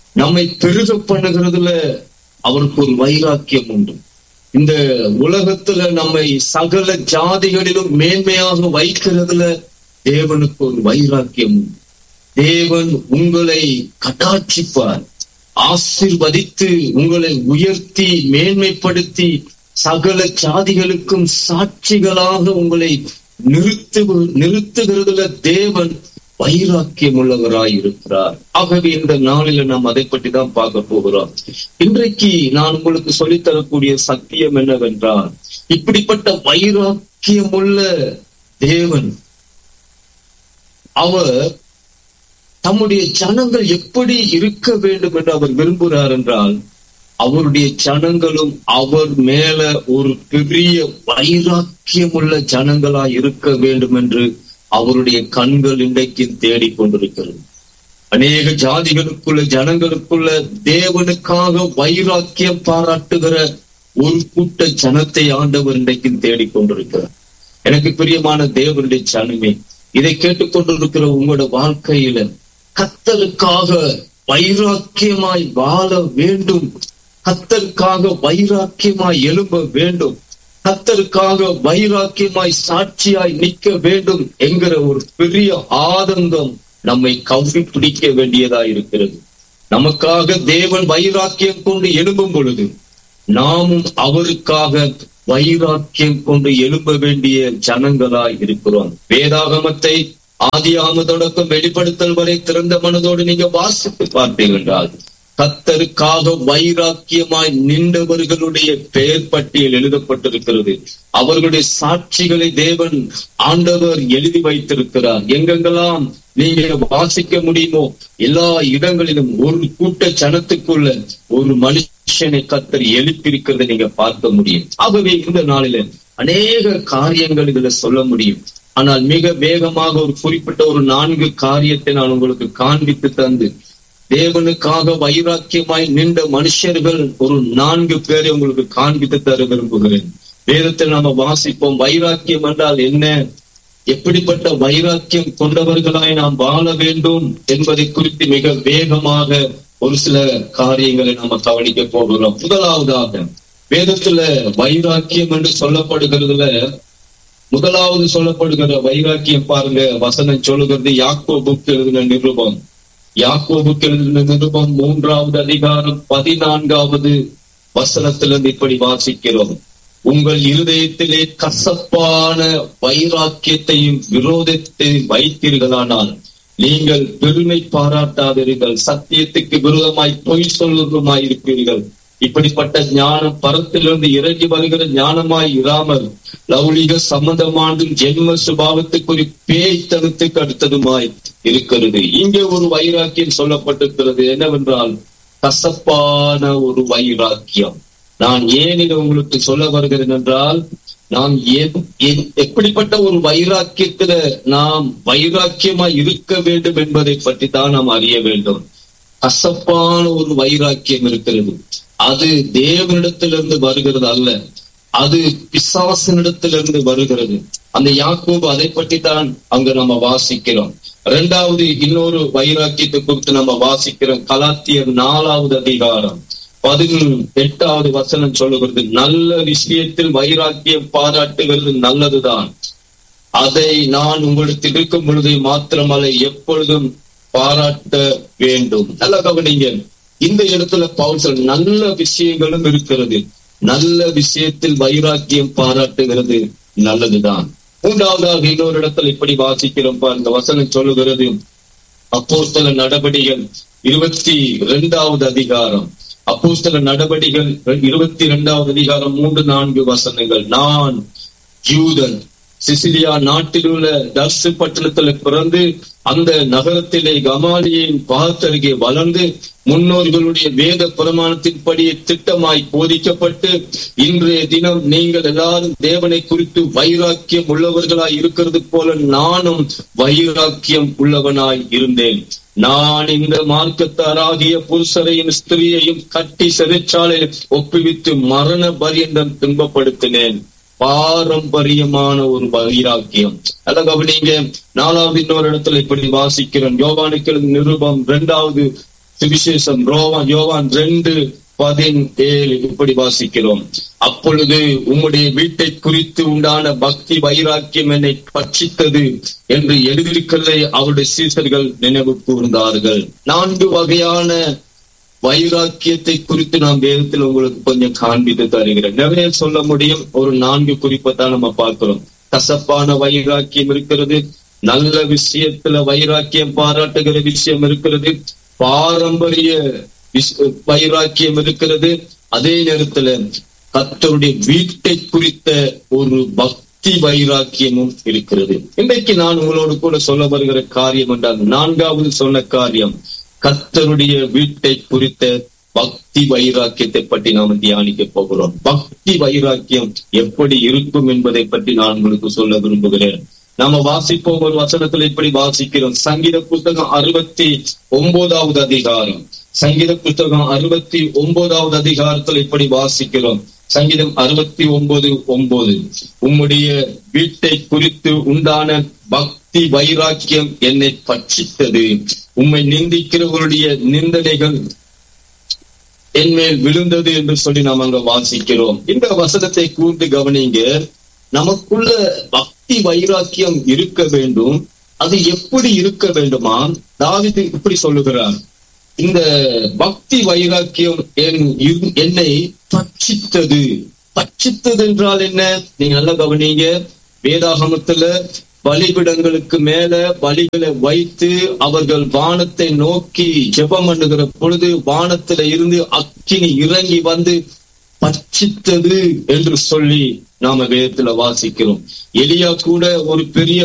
நம்மை பெருக பண்ணுகிறதுல அவருக்கு ஒரு வைராக்கியம் உண்டு இந்த உலகத்துல நம்மை சகல ஜாதிகளிலும் மேன்மையாக வைக்கிறதுல தேவனுக்கு ஒரு வைராக்கியம் உண்டு தேவன் உங்களை கடாட்சிப்பார் ஆசிர்வதித்து உங்களை உயர்த்தி மேன்மைப்படுத்தி சகல ஜாதிகளுக்கும் சாட்சிகளாக உங்களை நிறுத்து நிறுத்துகிறதுல தேவன் வைராக்கியம் உள்ளவராய் இருக்கிறார் ஆகவே இந்த நாளில நாம் அதை பற்றி தான் பார்க்க போகிறோம் இன்றைக்கு நான் உங்களுக்கு சொல்லித்தரக்கூடிய சத்தியம் என்னவென்றால் இப்படிப்பட்ட வைராக்கியம் உள்ள தேவன் அவர் தம்முடைய ஜனங்கள் எப்படி இருக்க வேண்டும் என்று அவர் விரும்புகிறார் என்றால் அவருடைய ஜனங்களும் அவர் மேல ஒரு பெரிய வைராக்கியம் உள்ள ஜனங்களா இருக்க வேண்டும் என்று அவருடைய கண்கள் இன்றைக்கு தேடிக் கொண்டிருக்கிறது அநேக ஜாதிகளுக்குள்ள ஜனங்களுக்குள்ள தேவனுக்காக வைராக்கியம் பாராட்டுகிற ஒரு கூட்ட ஜனத்தை ஆண்டவர் இன்றைக்கு தேடிக் கொண்டிருக்கிறார் எனக்கு பிரியமான தேவனுடைய ஜனமே இதை கேட்டுக்கொண்டிருக்கிற உங்களோட வாழ்க்கையில கத்தலுக்காக வைராக்கியமாய் வாழ வேண்டும் கத்தருக்காக வைராக்கியமாய் எழும்ப வேண்டும் கத்தருக்காக வைராக்கியமாய் சாட்சியாய் நிற்க வேண்டும் என்கிற ஒரு பெரிய ஆதங்கம் நம்மை கவ்வி பிடிக்க வேண்டியதா இருக்கிறது நமக்காக தேவன் வைராக்கியம் கொண்டு எழும்பும் பொழுது நாமும் அவருக்காக வைராக்கியம் கொண்டு எழும்ப வேண்டிய ஜனங்களாய் இருக்கிறோம் வேதாகமத்தை ஆதி ஆம தொடக்கம் வெளிப்படுத்தல் வரை திறந்த மனதோடு நீங்க வாசித்து பார்த்தீர்கள் என்றால் கத்தருக்காக வைராக்கியமாய் நின்றவர்களுடைய பெயர் பட்டியல் எழுதப்பட்டிருக்கிறது அவர்களுடைய சாட்சிகளை தேவன் ஆண்டவர் எழுதி வைத்திருக்கிறார் எங்கெங்கெல்லாம் நீங்க வாசிக்க முடியுமோ எல்லா இடங்களிலும் ஒரு கூட்ட ஜனத்துக்குள்ள ஒரு மனுஷனை கத்தர் எழுப்பியிருக்கிறத நீங்க பார்க்க முடியும் ஆகவே இந்த நாளில அநேக காரியங்கள் இதுல சொல்ல முடியும் ஆனால் மிக வேகமாக ஒரு குறிப்பிட்ட ஒரு நான்கு காரியத்தை நான் உங்களுக்கு காண்பித்து தந்து தேவனுக்காக வைராக்கியமாய் நின்ற மனுஷர்கள் ஒரு நான்கு பேரை உங்களுக்கு காண்பித்து தர விரும்புகிறேன் வேதத்தில் நாம வாசிப்போம் வைராக்கியம் என்றால் என்ன எப்படிப்பட்ட வைராக்கியம் கொண்டவர்களாய் நாம் வாழ வேண்டும் என்பதை குறித்து மிக வேகமாக ஒரு சில காரியங்களை நாம கவனிக்க போகிறோம் முதலாவதாக வேதத்துல வைராக்கியம் என்று சொல்லப்படுகிறதுல முதலாவது சொல்லப்படுகிற வைராக்கியம் பாருங்க வசனம் சொல்லுகிறது யாக்கோபுக்கு எழுதின நிருபம் யாக்கோபுக்கு எழுதின நிருபம் மூன்றாவது அதிகாரம் பதினான்காவது வசனத்திலிருந்து இப்படி வாசிக்கிறோம் உங்கள் இருதயத்திலே கசப்பான வைராக்கியத்தையும் விரோதத்தையும் வைத்தீர்களானால் நீங்கள் பெருமை பாராட்டாதீர்கள் சத்தியத்துக்கு விரோதமாய் பொய் சொல்லுமாய் இருப்பீர்கள் இப்படிப்பட்ட ஞானம் பரத்திலிருந்து இறங்கி வருகிற ஞானமாய் இராமல் லௌலிக சம்பந்தமானதும் ஜென்ம சுபாவத்துக்குரிய பேய்த்தனத்துக்கு அடுத்ததுமாய் இருக்கிறது இங்கே ஒரு வைராக்கியம் சொல்லப்பட்டிருக்கிறது என்னவென்றால் கசப்பான ஒரு வைராக்கியம் நான் ஏன் இதை உங்களுக்கு சொல்ல வருகிறேன் என்றால் நாம் எப்படிப்பட்ட ஒரு வைராக்கியத்துல நாம் வைராக்கியமா இருக்க வேண்டும் என்பதை பற்றி தான் நாம் அறிய வேண்டும் கசப்பான ஒரு வைராக்கியம் இருக்கிறது அது தேவனிடத்திலிருந்து வருகிறது அல்ல அது பிசாசனிடத்திலிருந்து வருகிறது அந்த யாக்கோபு அதை பற்றி தான் அங்க நம்ம வாசிக்கிறோம் இரண்டாவது இன்னொரு வைராக்கியத்தை குறித்து நம்ம வாசிக்கிறோம் கலாத்தியர் நாலாவது அதிகாரம் பதினொன்று எட்டாவது வசனம் சொல்லுகிறது நல்ல விஷயத்தில் வைராக்கியம் பாராட்டுகிறது நல்லதுதான் அதை நான் உங்களுக்கு இருக்கும் பொழுது மாத்திரமல்ல எப்பொழுதும் பாராட்ட வேண்டும் நல்ல கவனிங்க இந்த இடத்துல பவுல் நல்ல விஷயங்களும் இருக்கிறது நல்ல விஷயத்தில் வைராக்கியம் பாராட்டுகிறது நல்லதுதான் மூன்றாவதாக இன்னொரு இடத்துல இப்படி வாசிக்கிறோம் இந்த வசனம் சொல்லுகிறது அப்போஸ்தல நடவடிகள் இருபத்தி இரண்டாவது அதிகாரம் அப்போஸ்தல நடவடிகள் இருபத்தி இரண்டாவது அதிகாரம் மூன்று நான்கு வசனங்கள் நான் யூதன் சிசிலியா நாட்டில் உள்ள தர்சு பட்டணத்துல பிறந்து அந்த நகரத்திலே கமாலியின் பார்த்தருகே வளர்ந்து முன்னோர்களுடைய வேத பிரமாணத்தின்படியே திட்டமாய் போதிக்கப்பட்டு இன்றைய தினம் நீங்கள் எல்லாரும் தேவனை குறித்து வைராக்கியம் உள்ளவர்களாய் இருக்கிறது போல நானும் வைராக்கியம் உள்ளவனாய் இருந்தேன் நான் இந்த மார்க்கத்தாராகிய புருஷரையும் ஸ்திரியையும் கட்டி சிறைச்சாலையில் ஒப்புவித்து மரண பரியந்தம் துன்பப்படுத்தினேன் பாரம்பரியமான ஒரு வைராக்கியம் அல்ல கவனிங்க நாலாவது இன்னொரு இடத்துல இப்படி வாசிக்கிறோம் யோகானுக்கள் நிருபம் இரண்டாவது சுவிசேஷம் ரோவான் யோவான் ரெண்டு பதினேழு இப்படி வாசிக்கிறோம் அப்பொழுது உம்முடைய வீட்டை குறித்து உண்டான பக்தி வைராக்கியம் என்னை பட்சித்தது என்று எழுதியிருக்கிறதை அவருடைய சீசர்கள் நினைவு கூர்ந்தார்கள் நான்கு வகையான வைராக்கியத்தை குறித்து நாம் வேதத்தில் உங்களுக்கு கொஞ்சம் காண்பித்து தருகிறேன் நிறைய சொல்ல முடியும் ஒரு நான்கு குறிப்பை தான் நம்ம பார்க்கிறோம் கசப்பான வைராக்கியம் இருக்கிறது நல்ல விஷயத்துல வைராக்கியம் பாராட்டுகிற விஷயம் இருக்கிறது பாரம்பரிய விஷ- வைராக்கியம் இருக்கிறது அதே நேரத்துல கர்த்தருடைய வீட்டை குறித்த ஒரு பக்தி வைராக்கியமும் இருக்கிறது இன்றைக்கு நான் உங்களோடு கூட சொல்ல வருகிற காரியம் என்றால் நான்காவது சொன்ன காரியம் கர்த்தருடைய வீட்டை குறித்த பக்தி வைராக்கியத்தை பற்றி நாம் தியானிக்க போகிறோம் பக்தி வைராக்கியம் எப்படி இருக்கும் என்பதை பற்றி நான் உங்களுக்கு சொல்ல விரும்புகிறேன் நாம வாசிப்போம் ஒரு வசனத்துல இப்படி வாசிக்கிறோம் சங்கீத புத்தகம் அறுபத்தி ஒன்பதாவது அதிகாரம் சங்கீத புத்தகம் அறுபத்தி ஒன்பதாவது அதிகாரத்தில் இப்படி வாசிக்கிறோம் சங்கீதம் அறுபத்தி ஒன்பது ஒன்பது உம்முடைய வீட்டை குறித்து உண்டான பக்தி வைராக்கியம் என்னை பட்சித்தது உம்மை நிந்திக்கிறவருடைய நிந்தனைகள் என்மேல் விழுந்தது என்று சொல்லி நாம் அங்க வாசிக்கிறோம் இந்த வசனத்தை கூர்ந்து கவனிங்க நமக்குள்ள பக்தி வைராக்கியம் இருக்க வேண்டும் அது எப்படி இருக்க வேண்டுமா தாவிது இப்படி சொல்லுகிறார் இந்த பக்தி வைராக்கியம் என் இரு- என்னை பட்சித்தது பட்சித்தது என்றால் என்ன நீங்க நல்லா கவனிங்க வேதாகமத்துல பலிபிடங்களுக்கு மேல பலிகளை வைத்து அவர்கள் வானத்தை நோக்கி ஜெபம் பண்ணுகிற பொழுது வானத்துல இருந்து அக்கினி இறங்கி வந்து பட்சித்தது என்று சொல்லி நாம வேதத்துல வாசிக்கிறோம் எலியா கூட ஒரு பெரிய